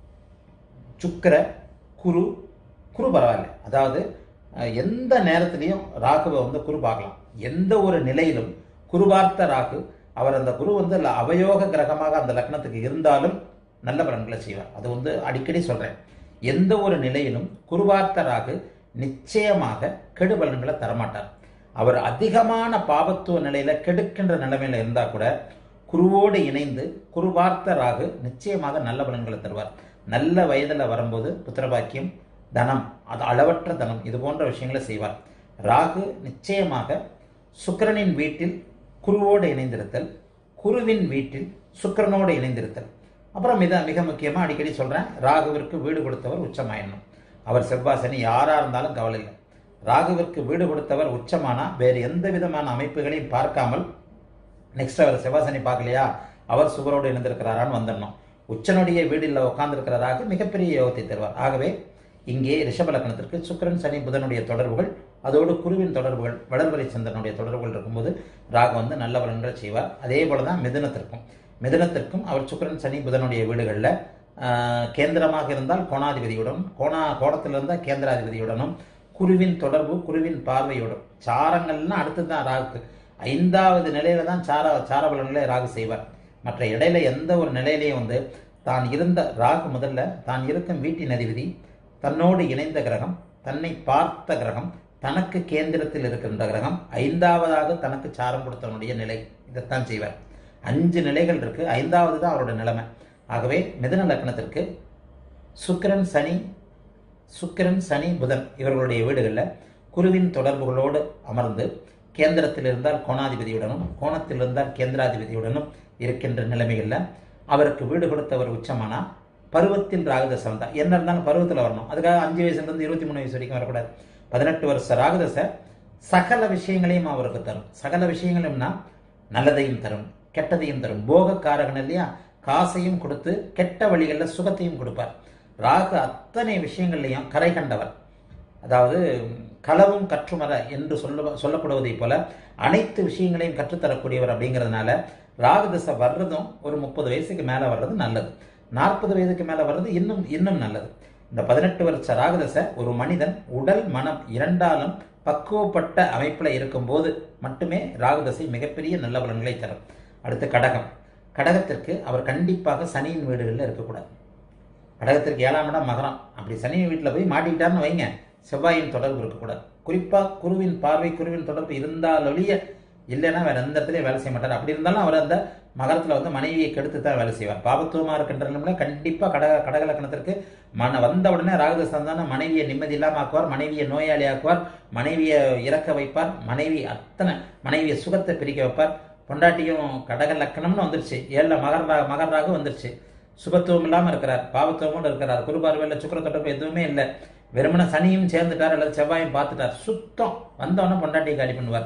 சுக்கிர குரு குரு பரவாயில்ல அதாவது அஹ், எந்த நேரத்திலையும் ராகுவை வந்து குரு பார்க்கலாம் எந்த ஒரு நிலையிலும் குரு பார்த்த ராகு அவர் அந்த குரு வந்து ல- அவயோக கிரகமாக அந்த லக்னத்துக்கு இருந்தாலும் நல்ல பலன்களை செய்வார் அது வந்து அடிக்கடி சொல்றேன் எந்த ஒரு நிலையிலும் குரு பார்த்த ராகு நிச்சயமாக கெடு பலன்களை தரமாட்டார் அவர் அதிகமான பாபத்துவ நிலையில கெடுக்கின்ற நிலைமையில இருந்தா கூட குருவோடு இணைந்து குருவார்த்த ராகு நிச்சயமாக நல்ல பலன்களை தருவார் நல்ல வயதுல வரும்போது புத்திரபாக்கியம் தனம் அது அளவற்ற தனம் இது போன்ற விஷயங்களை செய்வார் ராகு நிச்சயமாக சுக்கிரனின் வீட்டில் குருவோடு இணைந்திருத்தல் குருவின் வீட்டில் சுக்கிரனோடு இணைந்திருத்தல் அப்புறம் மிக மிக முக்கியமா அடிக்கடி சொல்றேன் ராகுவிற்கு வீடு கொடுத்தவர் உச்சமாயிடணும் அவர் செவ்வாய் சனி யாரா இருந்தாலும் கவலை இல்லை ராகுவிற்கு வீடு கொடுத்தவர் உச்சமானா வேறு எந்த விதமான அமைப்புகளையும் பார்க்காமல் நெக்ஸ்ட் அவர் செவ்வாசனி பார்க்கலையா அவர் சுவரோடு இணைந்திருக்கிறாரான்னு வந்துடணும் உச்சனுடைய வீடில் உட்கார்ந்திருக்கிறதாக மிகப்பெரிய யோகத்தை தருவார் ஆகவே இங்கே ரிஷப லக்னத்திற்கு சுக்கிரன் சனி புதனுடைய தொடர்புகள் அதோடு குருவின் தொடர்புகள் வளர்வரை சந்திரனுடைய தொடர்புகள் இருக்கும்போது ராகு வந்து நல்ல பலன்களை செய்வார் அதே போல தான் மிதுனத்திற்கும் மிதுனத்திற்கும் அவர் சுக்கிரன் சனி புதனுடைய வீடுகளில் கேந்திரமாக இருந்தால் கோணாதிபதியுடன் கோணா கோணத்தில் இருந்தால் கேந்திராதிபதியுடனும் குருவின் தொடர்பு குருவின் பார்வையோடும் சாரங்கள்னா அடுத்து தான் ராகுக்கு ஐந்தாவது நிலையில தான் சார சார பலன்களை ராகு செய்வார் மற்ற இடையில எந்த ஒரு நிலையிலையும் வந்து தான் இருந்த ராகு முதல்ல தான் இருக்கும் வீட்டின் அதிபதி தன்னோடு இணைந்த கிரகம் தன்னை பார்த்த கிரகம் தனக்கு கேந்திரத்தில் இருக்கின்ற கிரகம் ஐந்தாவதாக தனக்கு சாரம் கொடுத்தவனுடைய நிலை இதைத்தான் செய்வார் அஞ்சு நிலைகள் இருக்கு ஐந்தாவது தான் அவரோட நிலைமை ஆகவே மிதுன லக்னத்திற்கு சுக்கிரன் சனி சுக்கிரன் சனி புதன் இவர்களுடைய வீடுகளில் குருவின் தொடர்புகளோடு அமர்ந்து கேந்திரத்தில் இருந்தால் கோணாதிபதியுடனும் கோணத்தில் இருந்தால் கேந்திராதிபதியுடனும் இருக்கின்ற நிலைமைகளில் அவருக்கு வீடு கொடுத்தவர் உச்சமானா பருவத்தில் ராகுதசம் தான் என்ன இருந்தாலும் பருவத்தில் வரணும் அதுக்காக அஞ்சு வயசுலேருந்து இருபத்தி மூணு வயசு வரைக்கும் வரக்கூடாது பதினெட்டு வருஷ ராகுதசை சகல விஷயங்களையும் அவருக்கு தரும் சகல விஷயங்களையும்னா நல்லதையும் தரும் கெட்டதையும் தரும் போகக்காரகன் இல்லையா காசையும் கொடுத்து கெட்ட வழிகளில் சுகத்தையும் கொடுப்பார் ராகு அத்தனை விஷயங்கள்லையும் கரை கண்டவர் அதாவது களவும் கற்றுமர என்று சொல்ல சொல்லப்படுவதைப் போல அனைத்து விஷயங்களையும் கற்றுத்தரக்கூடியவர் அப்படிங்கிறதுனால ராகு திசை வர்றதும் ஒரு முப்பது வயசுக்கு மேலே வர்றது நல்லது நாற்பது வயதுக்கு மேலே வர்றது இன்னும் இன்னும் நல்லது இந்த பதினெட்டு வருஷ ராகுதசை ஒரு மனிதன் உடல் மனம் இரண்டாலும் பக்குவப்பட்ட அமைப்பில் இருக்கும்போது மட்டுமே ராகுதசை மிகப்பெரிய நல்ல பலன்களை தரும் அடுத்து கடகம் கடகத்திற்கு அவர் கண்டிப்பாக சனியின் வீடுகளில் இருக்கக்கூடாது கடகத்திற்கு ஏழாம் இடம் மகரம் அப்படி சனி வீட்டில் போய் மாட்டிக்கிட்டாருன்னு வைங்க செவ்வாயின் தொடர்பு இருக்கக்கூடாது குறிப்பாக குருவின் பார்வை குருவின் தொடர்பு இருந்தாலொழிய இல்லைன்னா வேற எந்த இடத்துலையும் வேலை செய்ய மாட்டார் அப்படி இருந்தாலும் அவர் அந்த மகரத்தில் வந்து மனைவியை கெடுத்து தான் வேலை செய்வார் பாபத்துவமாக இருக்கின்ற நிலைமையில கண்டிப்பாக கடக கடக லக்கணத்திற்கு மன வந்த உடனே ராகுதசம் தானே மனைவியை நிம்மதி இல்லாமல் ஆக்குவார் மனைவியை நோயாளி ஆக்குவார் மனைவியை இறக்க வைப்பார் மனைவி அத்தனை மனைவியை சுகத்தை பிரிக்க வைப்பார் பொண்டாட்டியும் கடக லக்கணம்னு வந்துருச்சு ஏழில் மகர ரா- மகர ராகு வந்துருச்சு சுபத்துவம் இல்லாமல் இருக்கிறார் பாவத்துவமோடு இருக்கிறார் குருபார்வையில் சுக்கர தொடர்பு எதுவுமே இல்லை வெறுமன சனியும் சேர்ந்துட்டார் அல்லது செவ்வாயும் பார்த்துட்டார் சுத்தம் வந்தவொடனே பொண்டாட்டியை காலி பண்ணுவார்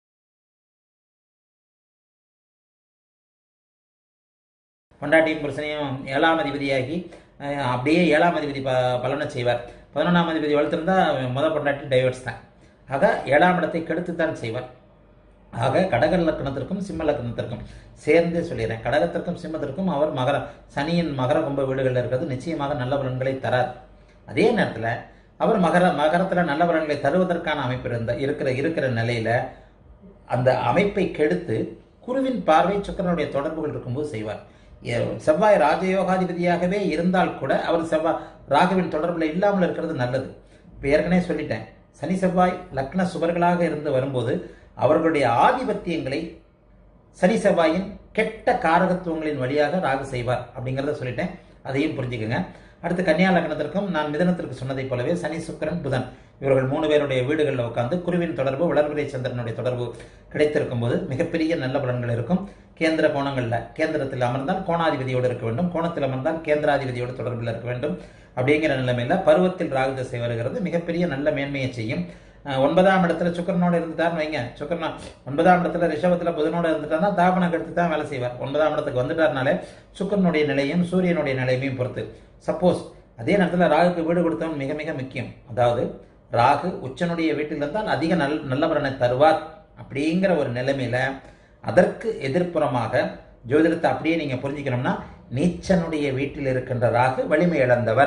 பொண்டாட்டியும் புருஷனையும் ஏழாம் அதிபதியாகி அஹ், அப்படியே ஏழாம் அதிபதி ப பலனை செய்வார் பதினொன்றாம் அதிபதி வளர்த்திருந்தா முத பொண்டாட்டி டைவர்ஸ் தான் ஆக ஏழாம் இடத்தை கெடுத்துத்தான் செய்வார் ஆக கடக லக்கணத்திற்கும் சிம்ம லக்கணத்திற்கும் சேர்ந்தே சொல்லிடுறேன் கடகத்திற்கும் சிம்மத்திற்கும் அவர் மகர சனியின் மகர கும்ப வீடுகளில் இருக்கிறது நிச்சயமாக நல்ல பலன்களை தரார் அதே நேரத்தில் அவர் மகர மகரத்தில் நல்ல பலன்களை தருவதற்கான அமைப்பு இருந்த இருக்கிற இருக்கிற நிலையில அந்த அமைப்பை கெடுத்து குருவின் பார்வை சுக்கிரனுடைய தொடர்புகள் இருக்கும்போது செய்வார் எ- செவ்வாய் ராஜயோகாதிபதியாகவே இருந்தால் கூட அவர் செவ்வாய் ராகுவின் தொடர்புல இல்லாமல் இருக்கிறது நல்லது இப்போ ஏற்கனவே சொல்லிட்டேன் சனி செவ்வாய் லக்ன சுபர்களாக இருந்து வரும்போது அவர்களுடைய ஆதிபத்தியங்களை சனி செவ்வாயின் கெட்ட காரகத்துவங்களின் வழியாக ராகு செய்வார் அப்படிங்கிறத சொல்லிட்டேன் அதையும் புரிஞ்சுக்கங்க அடுத்து கன்னியா லக்னத்திற்கும் நான் மிதனத்திற்கு சொன்னதைப் போலவே சனி சுக்கிரன் புதன் இவர்கள் மூணு பேருடைய வீடுகளில் உட்கார்ந்து குருவின் தொடர்பு வளர்பிறை சந்திரனுடைய தொடர்பு கிடைத்திருக்கும் போது மிகப்பெரிய நல்ல பலன்கள் இருக்கும் கேந்திர கோணங்களில் கேந்திரத்தில் அமர்ந்தால் கோணாதிபதியோடு இருக்க வேண்டும் கோணத்தில் அமர்ந்தால் கேந்திராதிபதியோடு தொடர்பில் இருக்க வேண்டும் அப்படிங்கிற நிலைமையில பருவத்தில் ராகு திசை வருகிறது மிகப்பெரிய நல்ல மேன்மையை செய்யும் அஹ் ஒன்பதாம் இடத்துல சுக்கரனோட இருந்துட்டார்னு வைங்க சுக்கரன் ஒன்பதாம் இடத்துல ரிஷபத்துல புதனோட இருந்துட்டார்னா தாபனம் எடுத்து தான் வேலை செய்வார் ஒன்பதாம் இடத்துக்கு வந்துட்டார்னாலே சுக்கரனுடைய நிலையும் சூரியனுடைய நிலையையும் பொறுத்து சப்போஸ் அதே நேரத்தில் ராகுக்கு வீடு கொடுத்தவன் மிக மிக முக்கியம் அதாவது ராகு உச்சனுடைய வீட்டில் இருந்தால் அதிக நல் நல்ல பலனை தருவார் அப்படிங்கிற ஒரு நிலைமையில அதற்கு எதிர்ப்புறமாக ஜோதிடத்தை அப்படியே நீங்க புரிஞ்சுக்கணும்னா நீச்சனுடைய வீட்டில் இருக்கின்ற ராகு வலிமை இழந்தவர்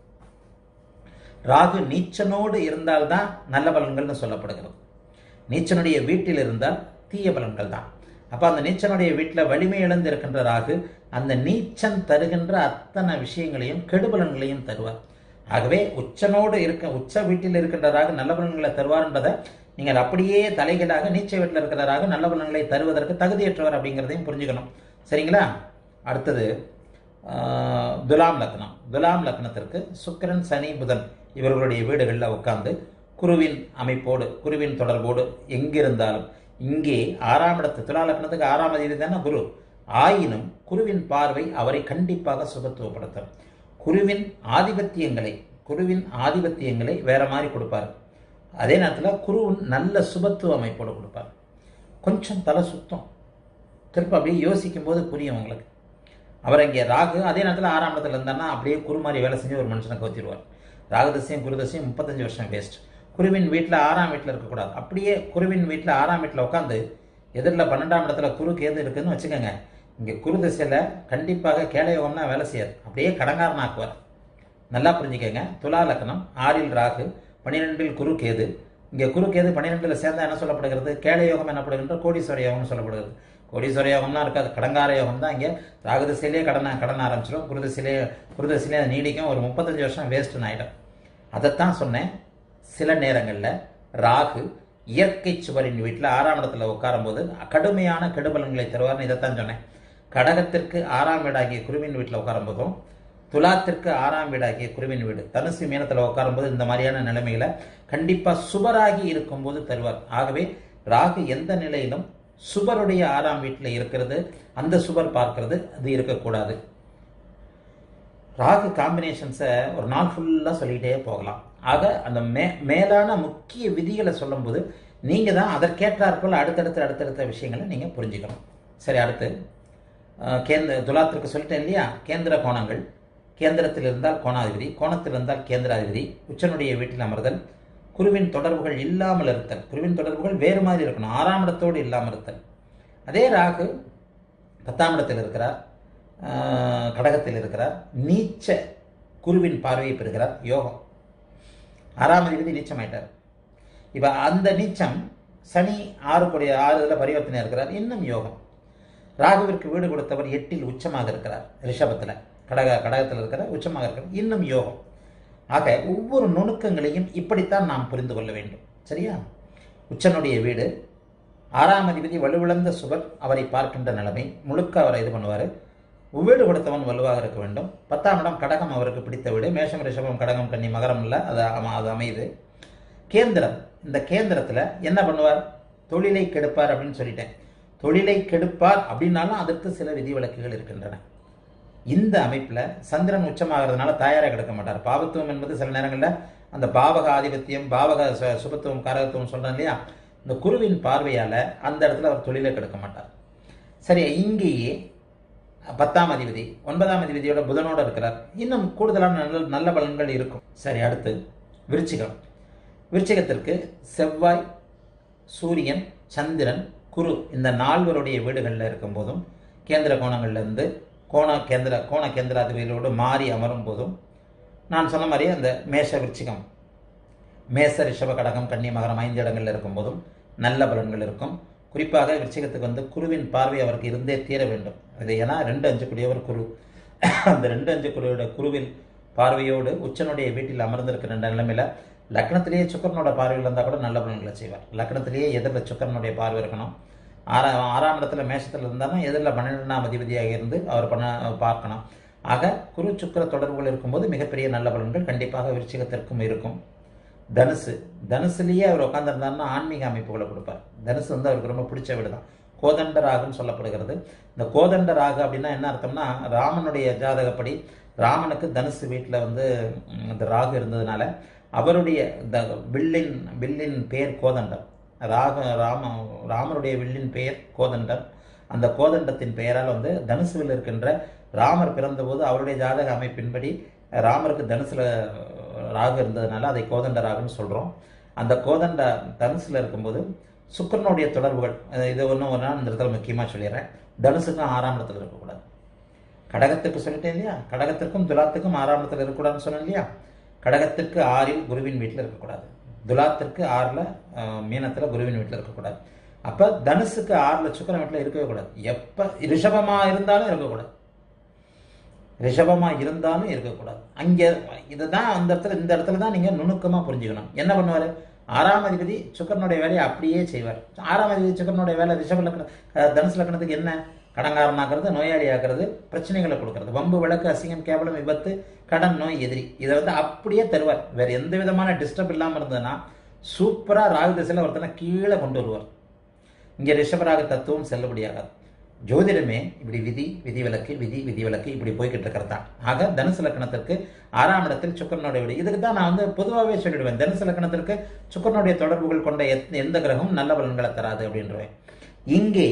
ராகு நீச்சனோடு இருந்தால்தான் நல்ல பலன்கள்னு சொல்லப்படுகிறது நீச்சனுடைய வீட்டில் இருந்தால் தீய பலன்கள் தான் அப்ப அந்த நீச்சனுடைய வீட்டில் வலிமை இழந்து இருக்கின்ற ராகு அந்த நீச்சன் தருகின்ற அத்தனை விஷயங்களையும் கெடுபலன்களையும் தருவார் ஆகவே உச்சனோடு இருக்க உச்ச வீட்டில் இருக்கின்ற ராகு நல்ல பலன்களை தருவார்ன்றதை நீங்கள் அப்படியே தலைகீழாக நீச்ச வீட்டில் இருக்கிற ராகு நல்ல பலன்களை தருவதற்கு தகுதியற்றவர் அப்படிங்கிறதையும் புரிஞ்சுக்கணும் சரிங்களா அடுத்தது ஆஹ், துலாம் லக்னம் துலாம் லக்னத்திற்கு சுக்கிரன் சனி புதன் இவர்களுடைய வீடுகளில் உட்கார்ந்து குருவின் அமைப்போடு குருவின் தொடர்போடு எங்கிருந்தாலும் இங்கே ஆறாம் இடத்து துலா லக்னத்துக்கு ஆறாம் அதிபதி தானே குரு ஆயினும் குருவின் பார்வை அவரை கண்டிப்பாக சுபத்துவப்படுத்தும் குருவின் ஆதிபத்தியங்களை குருவின் ஆதிபத்தியங்களை வேற மாதிரி கொடுப்பார் அதே நேரத்தில் குரு நல்ல சுபத்துவ அமைப்போடு கொடுப்பார் கொஞ்சம் தலை சுத்தம் திரும்ப அப்படியே யோசிக்கும் போது புரியும் உங்களுக்கு அவர் இங்கே ராகு அதே நேரத்தில் ஆறாம் இடத்துல இருந்தாருன்னா அப்படியே குரு மாதிரி வேலை செஞ்சு ஒரு மனுஷனை கவுத்திடுவார் ராகு தசையும் குரு தசையும் முப்பத்தஞ்சு வருஷம் வேஸ்ட் குருவின் வீட்டில் ஆறாம் வீட்டில் இருக்கக்கூடாது அப்படியே குருவின் வீட்டில் ஆறாம் வீட்டில் உட்காந்து எதிரில் பன்னெண்டாம் இடத்துல குரு கேது இருக்குன்னு வச்சுக்கோங்க இங்கே குரு திசையில் கண்டிப்பாக கேளயோகம்னா வேலை செய்யாது அப்படியே கடங்காரன் ஆக்குவார் நல்லா புரிஞ்சுக்கங்க துலா லக்னம் ஆறில் ராகு பன்னிரெண்டில் குரு கேது இங்கே குரு கேது பன்னிரெண்டில் சேர்ந்தா என்ன சொல்லப்படுகிறது கேள யோகம் என்னப்படுகின்ற கோடீஸ்வர யோகம்னு சொல்லப்படுகிறது கோடீஸ்வர யோகம்லாம் இருக்காது கடங்கார யோகம் தான் இங்கே ராகு திசையிலே கடன் கடன் ஆரம்பிச்சிடும் குரு திசையிலே குரு திசையிலே அது நீடிக்கும் ஒரு முப்பத்தஞ்சு வருஷம் வேஸ்ட்டுன்னு ஆகிடும் அதைத்தான் சொன்னேன் சில நேரங்களில் ராகு இயற்கை சுவரின் வீட்டில் ஆறாம் இடத்துல உட்காரும்போது கடுமையான கெடுபலன்களை தருவார்னு இதைத்தான் சொன்னேன் கடகத்திற்கு ஆறாம் வீடாகிய குருவின் வீட்டில் உட்காரும்போதும் துலாத்திற்கு ஆறாம் வீடாகிய குருவின் வீடு தனுசு மீனத்தில் உட்காரும்போது இந்த மாதிரியான நிலைமையில கண்டிப்பா சுபராகி இருக்கும்போது தருவார் ஆகவே ராகு எந்த நிலையிலும் சுபருடைய ஆறாம் வீட்டில் இருக்கிறது அந்த சுபர் பார்க்கிறது அது இருக்கக்கூடாது ராகு காம்பினேஷன்ஸை ஒரு நாள் ஃபுல்லாக சொல்லிக்கிட்டே போகலாம் ஆக அந்த மே மேலான முக்கிய விதிகளை சொல்லும்போது நீங்கள் தான் அதற்கேற்றாற்போல் அடுத்தடுத்த அடுத்தடுத்த விஷயங்களை நீங்கள் புரிஞ்சுக்கணும் சரி அடுத்து அஹ், கேந்திர துலாத்திற்கு சொல்லிட்டேன் இல்லையா கேந்திர கோணங்கள் கேந்திரத்தில் இருந்தால் கோணாதிபதி கோணத்தில் இருந்தால் கேந்திராதிபதி உச்சனுடைய வீட்டில் அமர்தல் குருவின் தொடர்புகள் இல்லாமல் இருத்தல் குருவின் தொடர்புகள் வேறு மாதிரி இருக்கணும் ஆறாம் இடத்தோடு இல்லாமல் இருத்தல் அதே ராகு பத்தாம் இடத்தில் இருக்கிறார் ஆஹ், கடகத்தில் இருக்கிறார் நீச்ச குருவின் பார்வையை பெறுகிறார் யோகம் ஆறாம் அதிபதி நீச்சமாயிட்டார் இப்போ அந்த நீச்சம் சனி ஆறு கூடிய ஆறு இதில் பரிவர்த்தனை இருக்கிறார் இன்னும் யோகம் ராகுவிற்கு வீடு கொடுத்தவர் எட்டில் உச்சமாக இருக்கிறார் ரிஷபத்தில் கடக கடகத்தில் இருக்கிற உச்சமாக இருக்கிறார் இன்னும் யோகம் ஆக ஒவ்வொரு நுணுக்கங்களையும் இப்படித்தான் நாம் புரிந்து கொள்ள வேண்டும் சரியா உச்சனுடைய வீடு ஆறாம் அதிபதி வலுவிழந்த சுவர் அவரை பார்க்கின்ற நிலைமை முழுக்க அவரை இது பண்ணுவார் வீடு கொடுத்தவன் வலுவாக இருக்க வேண்டும் பத்தாம் இடம் கடகம் அவருக்கு பிடித்த வீடு மேஷம் ரிஷபம் கடகம் கன்னி மகரம் இல்லை அது அம- அது அமையுது கேந்திரம் இந்த கேந்திரத்தில் என்ன பண்ணுவார் தொழிலை கெடுப்பார் அப்படின்னு சொல்லிட்டேன் தொழிலை கெடுப்பார் அப்படின்னாலும் அதற்கு சில விதிவிலக்குகள் இருக்கின்றன இந்த அமைப்பில் சந்திரன் உச்சமாகிறதுனால தயாராக கிடக்க மாட்டார் பாவத்துவம் என்பது சில நேரங்களில் அந்த பாவக ஆதிபத்தியம் பாவக சு- சுபத்துவம் காரகத்துவம் சொல்றேன் இல்லையா இந்த குருவின் பார்வையால் அந்த இடத்துல அவர் தொழிலை கெடுக்க மாட்டார் சரி இங்கேயே பத்தாம் அதிபதி ஒன்பதாம் அதிபதியோட புதனோட இருக்கிறார் இன்னும் கூடுதலான நல்ல நல்ல பலன்கள் இருக்கும் சரி அடுத்து விருச்சிகம் விருச்சிகத்திற்கு செவ்வாய் சூரியன் சந்திரன் குரு இந்த நால்வருடைய வீடுகளில் இருக்கும்போதும் கேந்திர கோணங்கள்ல இருந்து கோண கேந்திர கோண கேந்திராதிபதிகளோடு மாறி அமரும் போதும் நான் சொன்ன மாதிரி அந்த மேஷ விருச்சிகம் மேச ரிஷப கடகம் கன்னி மகரம் ஐந்து இடங்கள்ல இருக்கும்போதும் நல்ல பலன்கள் இருக்கும் குறிப்பாக விருச்சிகத்துக்கு வந்து குருவின் பார்வை அவருக்கு இருந்தே தீர வேண்டும் அது ஏன்னா ரெண்டு அஞ்சு கூடியவர் குரு அந்த ரெண்டு அஞ்சு குருவோட குருவில் பார்வையோடு உச்சனுடைய வீட்டில் அமர்ந்திருக்கிற நிலைமையில லக்னத்திலேயே சுக்கரனோட பார்வையில் இருந்தால் கூட நல்ல பலன்களை செய்வார் லக்னத்திலேயே எதிரில் சுக்கரனுடைய பார்வை இருக்கணும் ஆறாம் ஆறாம் இடத்துல மேஷத்தில் இருந்தாலும் எதிரில் பன்னிரெண்டாம் அதிபதியாக இருந்து அவர் பண்ண பார்க்கணும் ஆக குரு சுக்கர தொடர்புகள் இருக்கும்போது மிகப்பெரிய நல்ல பலன்கள் கண்டிப்பாக விருச்சிகத்திற்கும் இருக்கும் தனுசு தனுசுலேயே அவர் உட்காந்துருந்தாருன்னா ஆன்மீக அமைப்புகளை கொடுப்பார் தனுசு வந்து அவருக்கு ரொம்ப பிடிச்ச வீடு தான் கோதண்ட ராகுன்னு சொல்லப்படுகிறது இந்த கோதண்ட ராகு அப்படின்னா என்ன அர்த்தம்னா ராமனுடைய ஜாதகப்படி ராமனுக்கு தனுசு வீட்டில் வந்து ம், இந்த ராகு இருந்ததுனால அவருடைய இந்த வில்லின் வில்லின் பெயர் கோதண்டம் ராக ராம ராமருடைய வில்லின் பெயர் கோதண்டம் அந்த கோதண்டத்தின் பெயரால் வந்து தனுசுவில் இருக்கின்ற ராமர் பிறந்தபோது அவருடைய ஜாதக அமைப்பின்படி ராமருக்கு தனுசுல ராகு இருந்ததுனால அதை கோதண்ட ராகுன்னு சொல்கிறோம் அந்த கோதண்ட தனுசுல இருக்கும்போது சுக்கிரனுடைய தொடர்புகள் அஹ் இது ஒன்று ஒன்றா இந்த இடத்துல முக்கியமாக சொல்லிடுறேன் தனுசுக்கும் ஆறாம் இடத்துல இருக்கக்கூடாது கடகத்துக்கு சொல்லிட்டேன் இல்லையா கடகத்திற்கும் துலாத்துக்கும் ஆறாம் இடத்துல இருக்கக்கூடாதுன்னு சொன்னேன் இல்லையா கடகத்திற்கு ஆறில் குருவின் வீட்டில் இருக்கக்கூடாது துலாத்திற்கு ஆறில் மீனத்தில் குருவின் வீட்டில் இருக்கக்கூடாது அப்போ தனுசுக்கு ஆறில் சுக்கிரன் வீட்டில் இருக்கவே கூடாது எப்போ ரிஷபமாக இருந்தாலும் இருக்கக்கூடாது ரிஷபமாக இருந்தாலும் இருக்கக்கூடாது அங்கே இதுதான் அந்த இடத்துல இந்த இடத்துல தான் நீங்கள் நுணுக்கமாக புரிஞ்சுக்கணும் என்ன பண்ணுவார் ஆறாம் அதிபதி சுக்கரனுடைய வேலையை அப்படியே செய்வார் ஆறாம் அதிபதி சுக்கரனுடைய வேலை ரிஷப லக்ன அஹ் தனுசு லக்னத்துக்கு என்ன கடங்காரனாக்குறது நோயாளி ஆக்குறது பிரச்சனைகளை கொடுக்கறது வம்பு விளக்கு அசிங்கம் கேவலம் விபத்து கடன் நோய் எதிரி இதை வந்து அப்படியே தருவார் வேற எந்த விதமான டிஸ்டர்ப் இல்லாமல் இருந்ததுன்னா சூப்பராக ராகு திசையில் ஒருத்தனை கீழே கொண்டு வருவார் இங்கே ரிஷபராக தத்துவம் செல்லுபடியாகாது ஜோதிடமே இப்படி விதி விதி விலக்கு விதி விதி விலக்கு இப்படி போய்கிட்டு இருக்கிறது தான் ஆக தனுசு லக்கணத்திற்கு ஆறாம் இடத்தில் சுக்கரனுடைய விடி இதுக்கு தான் நான் வந்து பொதுவாகவே சொல்லிடுவேன் தனுசு லக்கணத்திற்கு சுக்கரனுடைய தொடர்புகள் கொண்ட எத்- எந்த கிரகமும் நல்ல பலன்களை தராது அப்படின்றவேன் இங்கே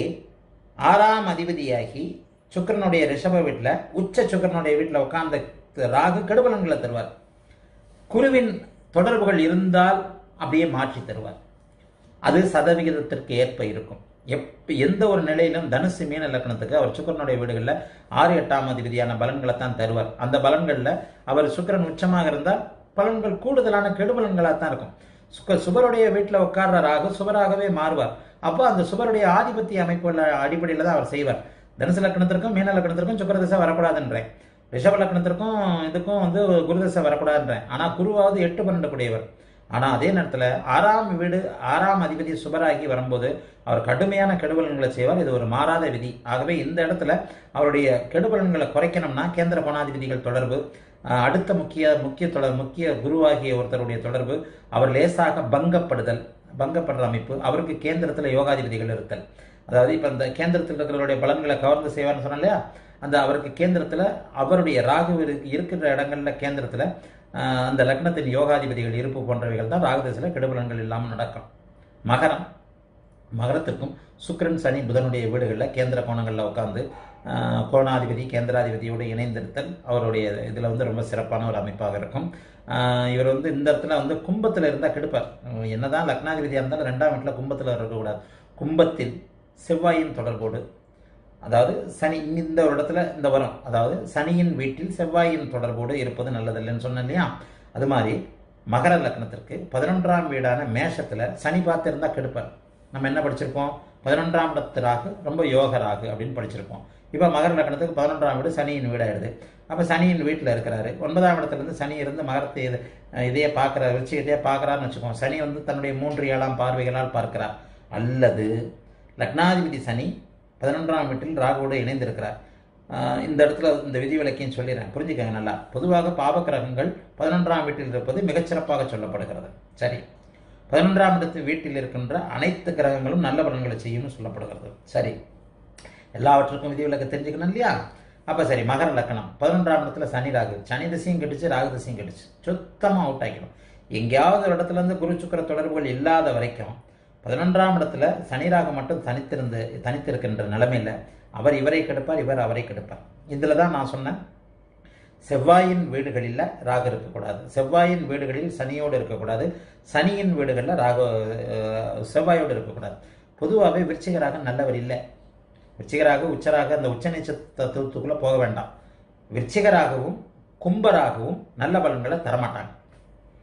ஆறாம் அதிபதியாகி சுக்கிரனுடைய ரிஷப வீட்டில் உச்ச சுக்கிரனுடைய வீட்டில் உட்கார்ந்த ராகு கெடுபலன்களை தருவார் குருவின் தொடர்புகள் இருந்தால் அப்படியே மாற்றி தருவார் அது சதவிகிதத்திற்கு ஏற்ப இருக்கும் எப் எந்த ஒரு நிலையிலும் தனுசு மீன லக்னத்துக்கு அவர் சுக்கரனுடைய வீடுகளில் ஆறு எட்டாம் அதிபதியான பலன்களை தான் தருவார் அந்த பலன்களில் அவர் சுக்கிரன் உச்சமாக இருந்தால் பலன்கள் கூடுதலான கெடுபலன்களாக தான் இருக்கும் சுக்க சுபருடைய வீட்டில் உட்கார்ற ராகு சுபராகவே மாறுவார் அப்போ அந்த சுபருடைய ஆதிபத்திய அமைப்புள்ள அடிப்படையில் தான் அவர் செய்வார் தனுசு லக்னத்திற்கும் மீன லக்னத்திற்கும் சுக்கர திசை வரக்கூடாதுன்றேன் ரிஷப லக்னத்திற்கும் இதுக்கும் வந்து குரு திசை வரக்கூடாதுன்றேன் ஆனால் குருவாவது எட்டு பன்னெண்டு கூடியவர் ஆனால் அதே நேரத்தில் ஆறாம் வீடு ஆறாம் அதிபதி சுபராகி வரும்போது அவர் கடுமையான கெடுபலன்களை செய்வார் இது ஒரு மாறாத விதி ஆகவே இந்த இடத்துல அவருடைய கெடுபலன்களை குறைக்கணும்னா கேந்திர கோணாதிபதிகள் தொடர்பு அஹ், அடுத்த முக்கிய முக்கிய தொடர் முக்கிய குருவாகிய ஒருத்தருடைய தொடர்பு அவர் லேசாக பங்கப்படுதல் பங்கப்படுற அமைப்பு அவருக்கு கேந்திரத்தில் யோகாதிபதிகள் இருத்தல் அதாவது இப்போ இந்த கேந்திரத்தில் இருக்கிறவருடைய பலன்களை கவர்ந்து செய்வார்னு சொன்னேன் இல்லையா அந்த அவருக்கு கேந்திரத்தில் அவருடைய ராகு இருக்கு- இருக்கிற இடங்கள்ல கேந்திரத்தில் ஆஹ், அந்த லக்னத்தின் யோகாதிபதிகள் இருப்பு போன்றவைகள் தான் ராகு திசையில் கெடுபலன்கள் இல்லாமல் நடக்கும் மகரம் மகரத்திற்கும் சுக்கிரன் சனி புதனுடைய வீடுகளில் கேந்திர கோணங்களில் உட்காந்து ஆஹ், கோணாதிபதி கேந்திராதிபதியோடு இணைந்திருத்தல் அவருடைய இதில் வந்து ரொம்ப சிறப்பான ஒரு அமைப்பாக இருக்கும் ஆஹ், இவர் வந்து இந்த இடத்துல வந்து கும்பத்தில் இருந்தால் கெடுப்பார் அஹ் என்னதான் லக்னாதிபதியாக இருந்தாலும் ரெண்டாம் வீட்டில் கும்பத்தில் இருக்கக்கூடாது கும்பத்தில் செவ்வாயின் தொடர்போடு அதாவது சனி இங்க இந்த ஒரு இடத்துல இந்த வரும் அதாவது சனியின் வீட்டில் செவ்வாயின் தொடர்போடு இருப்பது நல்லதில்லைன்னு சொன்னேன் இல்லையா அது மாதிரி மகர லக்னத்திற்கு பதினொன்றாம் வீடான மேஷத்துல சனி பார்த்து இருந்தா கெடுப்பார் நம்ம என்ன படிச்சிருப்போம் பதினொன்றாம் இடத்து ராகு ரொம்ப யோக ராகு அப்படின்னு படிச்சிருப்போம் இப்போ மகர லக்னத்துக்கு பதினொன்றாம் வீடு சனியின் வீடாயிடுது அப்போ சனியின் வீட்டில் இருக்கிறாரு ஒன்பதாம் இடத்துல இருந்து சனி இருந்து மகரத்தை இது இதையே பார்க்குறாரு விருச்சிகத்தையே பார்க்குறாருன்னு வச்சுக்கோங்க சனி வந்து தன்னுடைய மூன்று ஏழாம் பார்வைகளால் பார்க்கிறார் அல்லது லக்னாதிபதி சனி பதினொன்றாம் வீட்டில் ராகுவோடு இணைந்திருக்கிறார் ஆஹ் இந்த இடத்துல இந்த விதிவிலக்கையும் சொல்லிடுறேன் புரிஞ்சுக்கங்க நல்லா பொதுவாக பாவ கிரகங்கள் பதினொன்றாம் வீட்டில் இருப்பது மிகச்சிறப்பாக சொல்லப்படுகிறது சரி பதினொன்றாம் இடத்து வீட்டில் இருக்கின்ற அனைத்து கிரகங்களும் நல்ல பலன்களை செய்யும்னு சொல்லப்படுகிறது சரி எல்லாவற்றுக்கும் விதிவிலக்கு தெரிஞ்சுக்கணும் இல்லையா அப்போ சரி மகர லக்கணம் பதினொன்றாம் இடத்துல சனி ராகு சனி திசையும் கெடுச்சு ராகு திசையும் கெடுச்சு சுத்தமாக அவுட் ஆக்கிடும் எங்கேயாவது ஒரு இடத்துல இருந்து குரு சுக்கிர தொடர்புகள் இல்லாத வரைக்கும் பதினொன்றாம் இடத்துல சனி ராகு மட்டும் தனித்திருந்து தனித்திருக்கின்ற நிலைமையில் அவர் இவரை கெடுப்பார் இவர் அவரை கெடுப்பார் இதில் தான் நான் சொன்னேன் செவ்வாயின் வீடுகளில் ராகு இருக்கக்கூடாது செவ்வாயின் வீடுகளில் சனியோடு இருக்கக்கூடாது சனியின் வீடுகளில் ராகு அஹ், செவ்வாயோடு இருக்கக்கூடாது பொதுவாகவே விருச்சிகராக நல்லவர் இல்லை விருச்சிகராக உச்சராக அந்த உச்ச நீச்ச தத்துவத்துக்குள்ளே போக வேண்டாம் விருச்சிகராகவும் கும்பராகவும் நல்ல பலன்களை தரமாட்டாங்க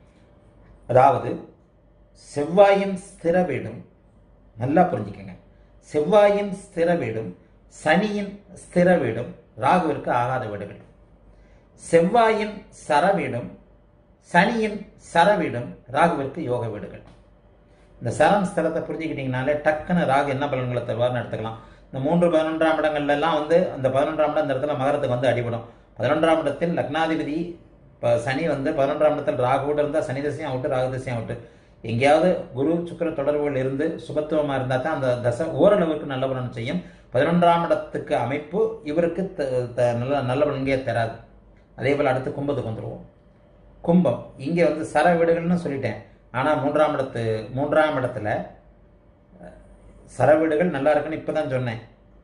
அதாவது செவ்வாயின் ஸ்திர வீடும் நல்லா புரிஞ்சுக்கங்க செவ்வாயின் ஸ்திர வீடும் சனியின் ஸ்திர வீடும் ராகுவிற்கு ஆகாத வீடுகள் செவ்வாயின் சரவீடும் சனியின் சரவீடும் ராகுவிற்கு யோக வீடுகள் இந்த சரம் ஸ்தலத்தை புரிஞ்சுக்கிட்டீங்கனாலே டக்குன்னு ராகு என்ன பலன்களை தருவார்னு எடுத்துக்கலாம் இந்த மூன்று பதினொன்றாம் இடங்கள்ல எல்லாம் வந்து அந்த பதினொன்றாம் இடம் இந்த இடத்துல மகரத்துக்கு வந்து அடிபடும் பதினொன்றாம் இடத்தில் லக்னாதிபதி இப்போ சனி வந்து பதினொன்றாம் இடத்தில் ராகுவோடு இருந்தால் சனி தசையும் அவுட்டு ராகு தசையும் அவுட்டு எங்கேயாவது குரு சுக்கிர தொடர்புகள் இருந்து சுபத்துவமாக இருந்தால் தான் அந்த தசை ஓரளவுக்கு நல்ல பலன் செய்யும் பதினொன்றாம் இடத்துக்கு அமைப்பு இவருக்கு த- த- நல்ல நல்ல பலன்கே தராது அதே போல் அடுத்து கும்பத்துக்கு வந்துடுவோம் கும்பம் இங்கே வந்து சர வீடுகள்னு சொல்லிட்டேன் ஆனால் மூன்றாம் இடத்து மூன்றாம் இடத்துல அஹ், சர வீடுகள் நல்லா இருக்குன்னு இப்போ தான் சொன்னேன்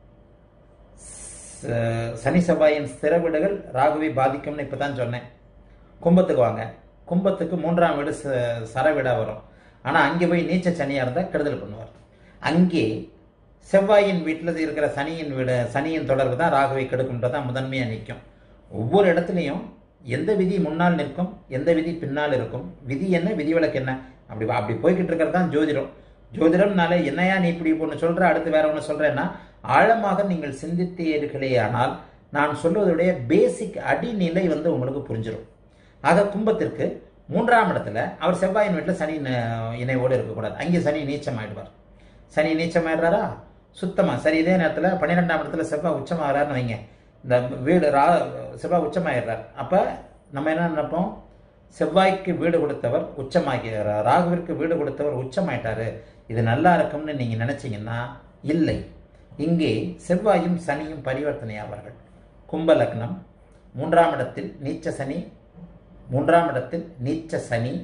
ச- சனி செவ்வாயின் ஸ்திர வீடுகள் ராகுவை பாதிக்கும்னு இப்போ தான் சொன்னேன் கும்பத்துக்கு வாங்க கும்பத்துக்கு மூன்றாம் வீடு ச- சர வீடாக வரும் ஆனால் அங்கே போய் நீச்ச சனியாக இருந்தால் கெடுதல் பண்ணுவார் அங்கே செவ்வாயின் வீட்டில் இருக்கிற சனியின் வீடு சனியின் தொடர்பு தான் ராகுவை கெடுக்கும்ன்றது தான் முதன்மையாக நிற்கும் ஒவ்வொரு இடத்துலையும் எந்த விதி முன்னால் நிற்கும் எந்த விதி பின்னால் இருக்கும் விதி என்ன விதிவிலக்கு என்ன அப்படி அப்படி போய்கிட்டு இருக்கிறது தான் ஜோதிடம் ஜோதிடம்னாலே என்னையா நீ இப்படி ஒன்று சொல்ற அடுத்து வேற ஒன்று சொல்றேன்னா ஆழமாக நீங்கள் சிந்தித்தீர்களே ஆனால் நான் சொல்வதுடைய பேசிக் அடிநிலை வந்து உங்களுக்கு புரிஞ்சிடும் ஆக கும்பத்திற்கு மூன்றாம் இடத்துல அவர் செவ்வாயின் வீட்டில் சனி ந- இணைவோடு இருக்கக்கூடாது அங்கே சனி நீச்சம் ஆயிடுவார் சனி நீச்சம் ஆயிடுறாரா சுத்தமா சரி இதே நேரத்தில் பன்னிரெண்டாம் இடத்துல செவ்வாய் உச்சமாகறாருன்னு வைங்க இந்த வீடு ரா செவ்வாய் உச்சமாயிடுறார் அப்ப நம்ம என்ன நினைப்போம் செவ்வாய்க்கு வீடு கொடுத்தவர் உச்சமாகிறார் ராகுவிற்கு வீடு கொடுத்தவர் உச்சமாயிட்டாரு இது நல்லா இருக்கும்னு நீங்க நினைச்சீங்கன்னா இல்லை இங்கே செவ்வாயும் சனியும் பரிவர்த்தனை ஆவார்கள் கும்ப லக்னம் மூன்றாம் இடத்தில் நீச்ச சனி மூன்றாம் இடத்தில் நீச்ச சனி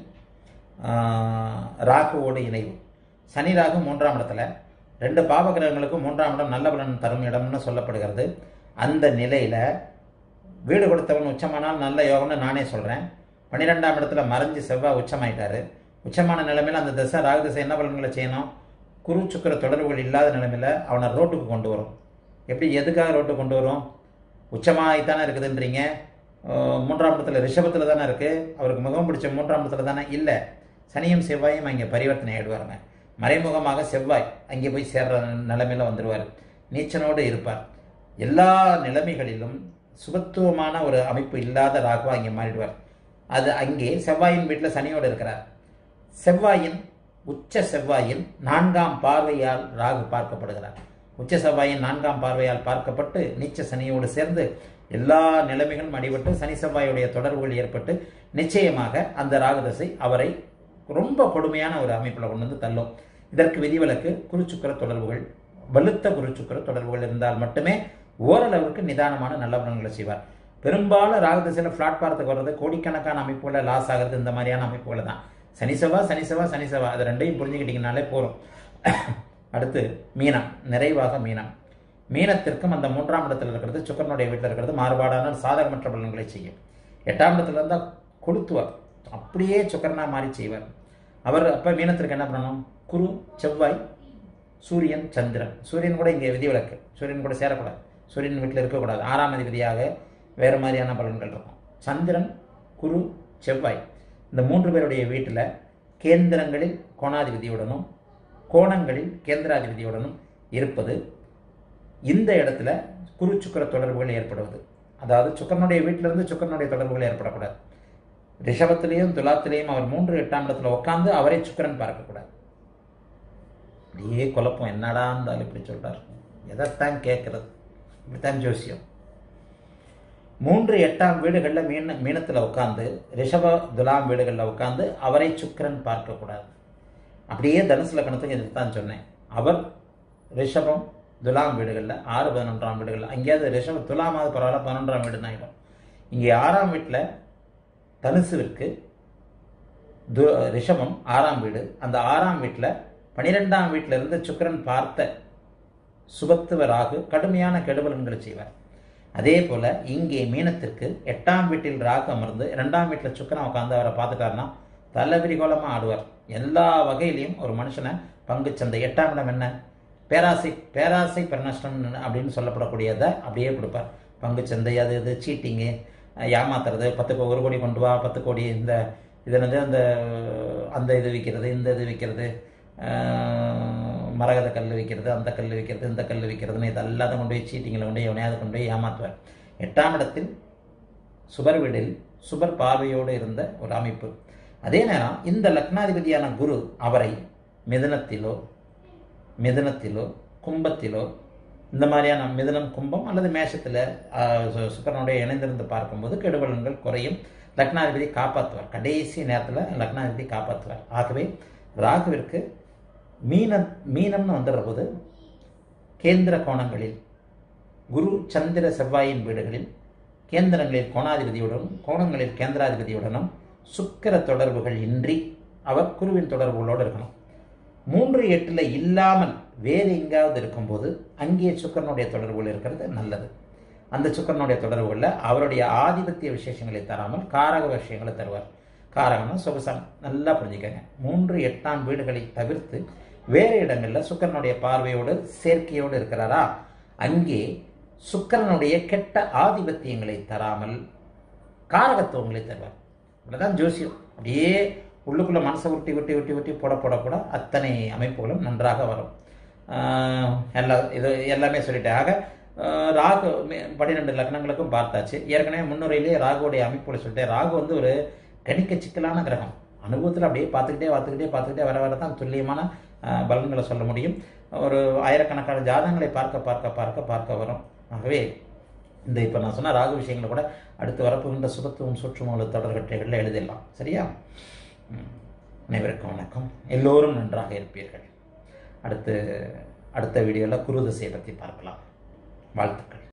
ஆஹ், ராகுவோடு இணைவு சனி ராகு மூன்றாம் இடத்துல ரெண்டு பாவகிரகங்களுக்கும் மூன்றாம் இடம் நல்ல பலன் தரும் இடம்னு சொல்லப்படுகிறது அந்த நிலையில வீடு கொடுத்தவன் உச்சமானால் நல்ல யோகம்னு நானே சொல்றேன் பன்னிரெண்டாம் இடத்துல மறைஞ்சு செவ்வாய் உச்சமாயிட்டாரு உச்சமான நிலைமையில அந்த திசை ராகு திசை என்ன பலன்களை செய்யணும் குரு சுக்கிர தொடர்புகள் இல்லாத நிலைமையில அவனை ரோட்டுக்கு கொண்டு வரும் எப்படி எதுக்காக ரோட்டுக்கு கொண்டு வரும் உச்சமாகித்தானே இருக்குதுன்றீங்க அஹ் மூன்றாம் இடத்துல ரிஷபத்தில் தானே இருக்கு அவருக்கு முகம் பிடிச்ச மூன்றாம் இடத்துல தானே இல்லை சனியும் செவ்வாயும் அங்கே பரிவர்த்தனை ஆயிடுவாருங்க மறைமுகமாக செவ்வாய் அங்கே போய் சேர்ற நிலைமையில வந்துடுவார் நீச்சனோடு இருப்பார் எல்லா நிலைமைகளிலும் சுபத்துவமான ஒரு அமைப்பு இல்லாத ராகுவா அங்கே மாறிடுவார் அது அங்கே செவ்வாயின் வீட்டில் சனியோடு இருக்கிறார் செவ்வாயின் உச்ச செவ்வாயின் நான்காம் பார்வையால் ராகு பார்க்கப்படுகிறார் உச்ச செவ்வாயின் நான்காம் பார்வையால் பார்க்கப்பட்டு நீச்ச சனியோடு சேர்ந்து எல்லா நிலைமைகளும் அடிபட்டு சனி செவ்வாயுடைய தொடர்புகள் ஏற்பட்டு நிச்சயமாக அந்த ராகு தசை அவரை ரொம்ப கொடுமையான ஒரு அமைப்பில் கொண்டு வந்து தள்ளும் இதற்கு விதிவிலக்கு குருச்சுக்கர தொடர்புகள் வலுத்த குருச்சுக்கர தொடர்புகள் இருந்தால் மட்டுமே ஓரளவுக்கு நிதானமான நல்ல பலன்களை செய்வார் பெரும்பாலும் ராகு திசையில் ஃப்ளாட் பார்த்துக்கு வர்றது கோடிக்கணக்கான அமைப்புகளை லாஸ் ஆகிறது இந்த மாதிரியான அமைப்புகளை தான் சனி செவ்வாய் சனி செவ்வாய் சனி செவ்வாய் அது ரெண்டையும் புரிஞ்சுக்கிட்டீங்கனாலே போதும் அடுத்து மீனம் நிறைவாக மீனம் மீனத்திற்கும் அந்த மூன்றாம் இடத்தில் இருக்கிறது சுக்கரனுடைய வீட்டில் இருக்கிறது மாறுபாடான சாதகமற்ற பலன்களை செய்யும் எட்டாம் இடத்துல இருந்தால் கொளுத்துவார் அப்படியே சுக்கரனா மாறி செய்வார் அவர் அப்ப மீனத்திற்கு என்ன பண்ணணும் குரு செவ்வாய் சூரியன் சந்திரன் சூரியன் கூட இங்கே விதிவிலக்கு சூரியன் கூட சேரக்கூடாது சூரியன் வீட்டில் இருக்கக்கூடாது ஆறாம் அதிபதியாக வேறு மாதிரியான பலன்கள் இருக்கும் சந்திரன் குரு செவ்வாய் இந்த மூன்று பேருடைய வீட்டில் கேந்திரங்களில் கோணாதிபதியுடனும் கோணங்களில் கேந்திராதிபதியுடனும் இருப்பது இந்த இடத்துல குரு சுக்கர தொடர்புகள் ஏற்படுவது அதாவது சுக்கரனுடைய வீட்டிலிருந்து சுக்கரனுடைய தொடர்புகள் ஏற்படக்கூடாது ரிஷபத்திலையும் துலாத்திலையும் அவர் மூன்று எட்டாம் இடத்துல உட்கார்ந்து அவரை சுக்கரன் பார்க்கக்கூடாது அப்படியே குழப்பம் என்னடா இருந்தாலும் இப்படி சொல்றார் எதைத்தான் கேட்கறது இப்படித்தான் ஜோசியம் மூன்று எட்டாம் வீடுகளில் மீன மீனத்தில் உட்காந்து ரிஷப துலாம் வீடுகளில் உட்காந்து அவரை சுக்கிரன் பார்க்கக்கூடாது அப்படியே தனுசு லக்கணத்துக்கு இதுதான் சொன்னேன் அவர் ரிஷபம் துலாம் வீடுகளில் ஆறு பதினொன்றாம் வீடுகளில் அங்கேயாவது ரிஷப துலாமாவது பரவாயில்ல பதினொன்றாம் வீடுன்னு ஆகிடும் இங்கே ஆறாம் வீட்டில் தனுசுவிற்கு து ரிஷபம் ஆறாம் வீடு அந்த ஆறாம் வீட்டில் பனிரெண்டாம் வீட்டில் இருந்து சுக்கிரன் பார்த்த சுபத்துவ ராகு கடுமையான கெடுபலன்களை செய்வார் அதே போல இங்கே மீனத்திற்கு எட்டாம் வீட்டில் ராகு அமர்ந்து இரண்டாம் வீட்டில் சுக்கரன் உட்காந்து அவரை பார்த்துட்டாருன்னா தலவிரிகோலமாக ஆடுவார் எல்லா வகையிலையும் ஒரு மனுஷனை பங்கு சந்தை எட்டாம் இடம் என்ன பேராசை பேராசை பெருநஷ்டம் அப்படின்னு சொல்லப்படக்கூடியதை அப்படியே கொடுப்பார் பங்கு சந்தை அது இது சீட்டிங்கு ஏமாத்துறது பத்து கோ- ஒரு கோடி கொண்டு வா பத்து கோடி இந்த இது என்னது அந்த அந்த இது விற்கிறது இந்த இது விற்கிறது மரகத கல் வைக்கிறது அந்த கல் வைக்கிறது இந்த கல் வைக்கிறதுன்னு இது எல்லாத்தையும் கொண்டு போய் சீட்டிங்களை கொண்டு போய் எவனையாவது கொண்டு போய் ஏமாற்றுவார் எட்டாம் இடத்தில் சுபர் வீடில் சுபர் பார்வையோடு இருந்த ஒரு அமைப்பு அதே நேரம் இந்த லக்னாதிபதியான குரு அவரை மிதனத்திலோ மிதனத்திலோ கும்பத்திலோ இந்த மாதிரியான மிதனம் கும்பம் அல்லது மேஷத்தில் சுக்கரனுடைய இணைந்திருந்து பார்க்கும்போது கெடுபலன்கள் குறையும் லக்னாதிபதி காப்பாற்றுவார் கடைசி நேரத்தில் லக்னாதிபதி காப்பாற்றுவார் ஆகவே ராகுவிற்கு மீன மீனம்னு வந்துடுற போது கேந்திர கோணங்களில் குரு சந்திர செவ்வாயின் வீடுகளில் கேந்திரங்களில் கோணாதிபதியுடனும் கோணங்களில் கேந்திராதிபதியுடனும் சுக்கிர தொடர்புகள் இன்றி அவர் குருவின் தொடர்புகளோடு இருக்கணும் மூன்று எட்டில் இல்லாமல் வேறு எங்காவது இருக்கும்போது அங்கே சுக்கரனுடைய தொடர்புகள் இருக்கிறது நல்லது அந்த சுக்கரனுடைய தொடர்புகளில் அவருடைய ஆதிபத்திய விசேஷங்களை தராமல் காரக விஷயங்களை தருவார் காரகம்னா சொகுசம் நல்லா புரிஞ்சுக்கங்க மூன்று எட்டாம் வீடுகளை தவிர்த்து வேறு இடங்களில் சுக்கரனுடைய பார்வையோடு சேர்க்கையோடு இருக்கிறாரா அங்கே சுக்கரனுடைய கெட்ட ஆதிபத்தியங்களை தராமல் காரகத்துவங்களை தருவார் இவ்வளோதான் ஜோசியம் அப்படியே உள்ளுக்குள்ளே மனசை ஒட்டி ஒட்டி ஒட்டி ஒட்டி போட போட போட அத்தனை அமைப்புகளும் நன்றாக வரும் ஆஹ் எல்லா இது எல்லாமே சொல்லிட்டேன் ஆக ஆஹ் ராகு மே- பன்னிரெண்டு லக்னங்களுக்கும் பார்த்தாச்சு ஏற்கனவே முன்னுரையிலே ராகுவோடைய அமைப்புகளை சொல்லிட்டேன் ராகு வந்து ஒரு கணிக்க சிக்கலான கிரகம் அனுபவத்தில் அப்படியே பார்த்துக்கிட்டே பார்த்துக்கிட்டே பார்த்துக்கிட்டே வர வர தான் துல்லியமான ஆஹ் பலன்களை சொல்ல முடியும் ஒரு ஆயிரக்கணக்கான ஜாதகங்களை பார்க்க பார்க்க பார்க்க பார்க்க வரும் ஆகவே இந்த இப்போ நான் சொன்ன ராகு விஷயங்களை கூட அடுத்து வரப்போகின்ற சுபத்துவம் சுற்றுமூல தொடர்கட்டைகளில் எழுதிடலாம் சரியா ம். அனைவருக்கும் வணக்கம் எல்லோரும் நன்றாக இருப்பீர்கள் அடுத்து அடுத்த வீடியோவில் குரு திசையை பற்றி பார்க்கலாம் வாழ்த்துக்கள்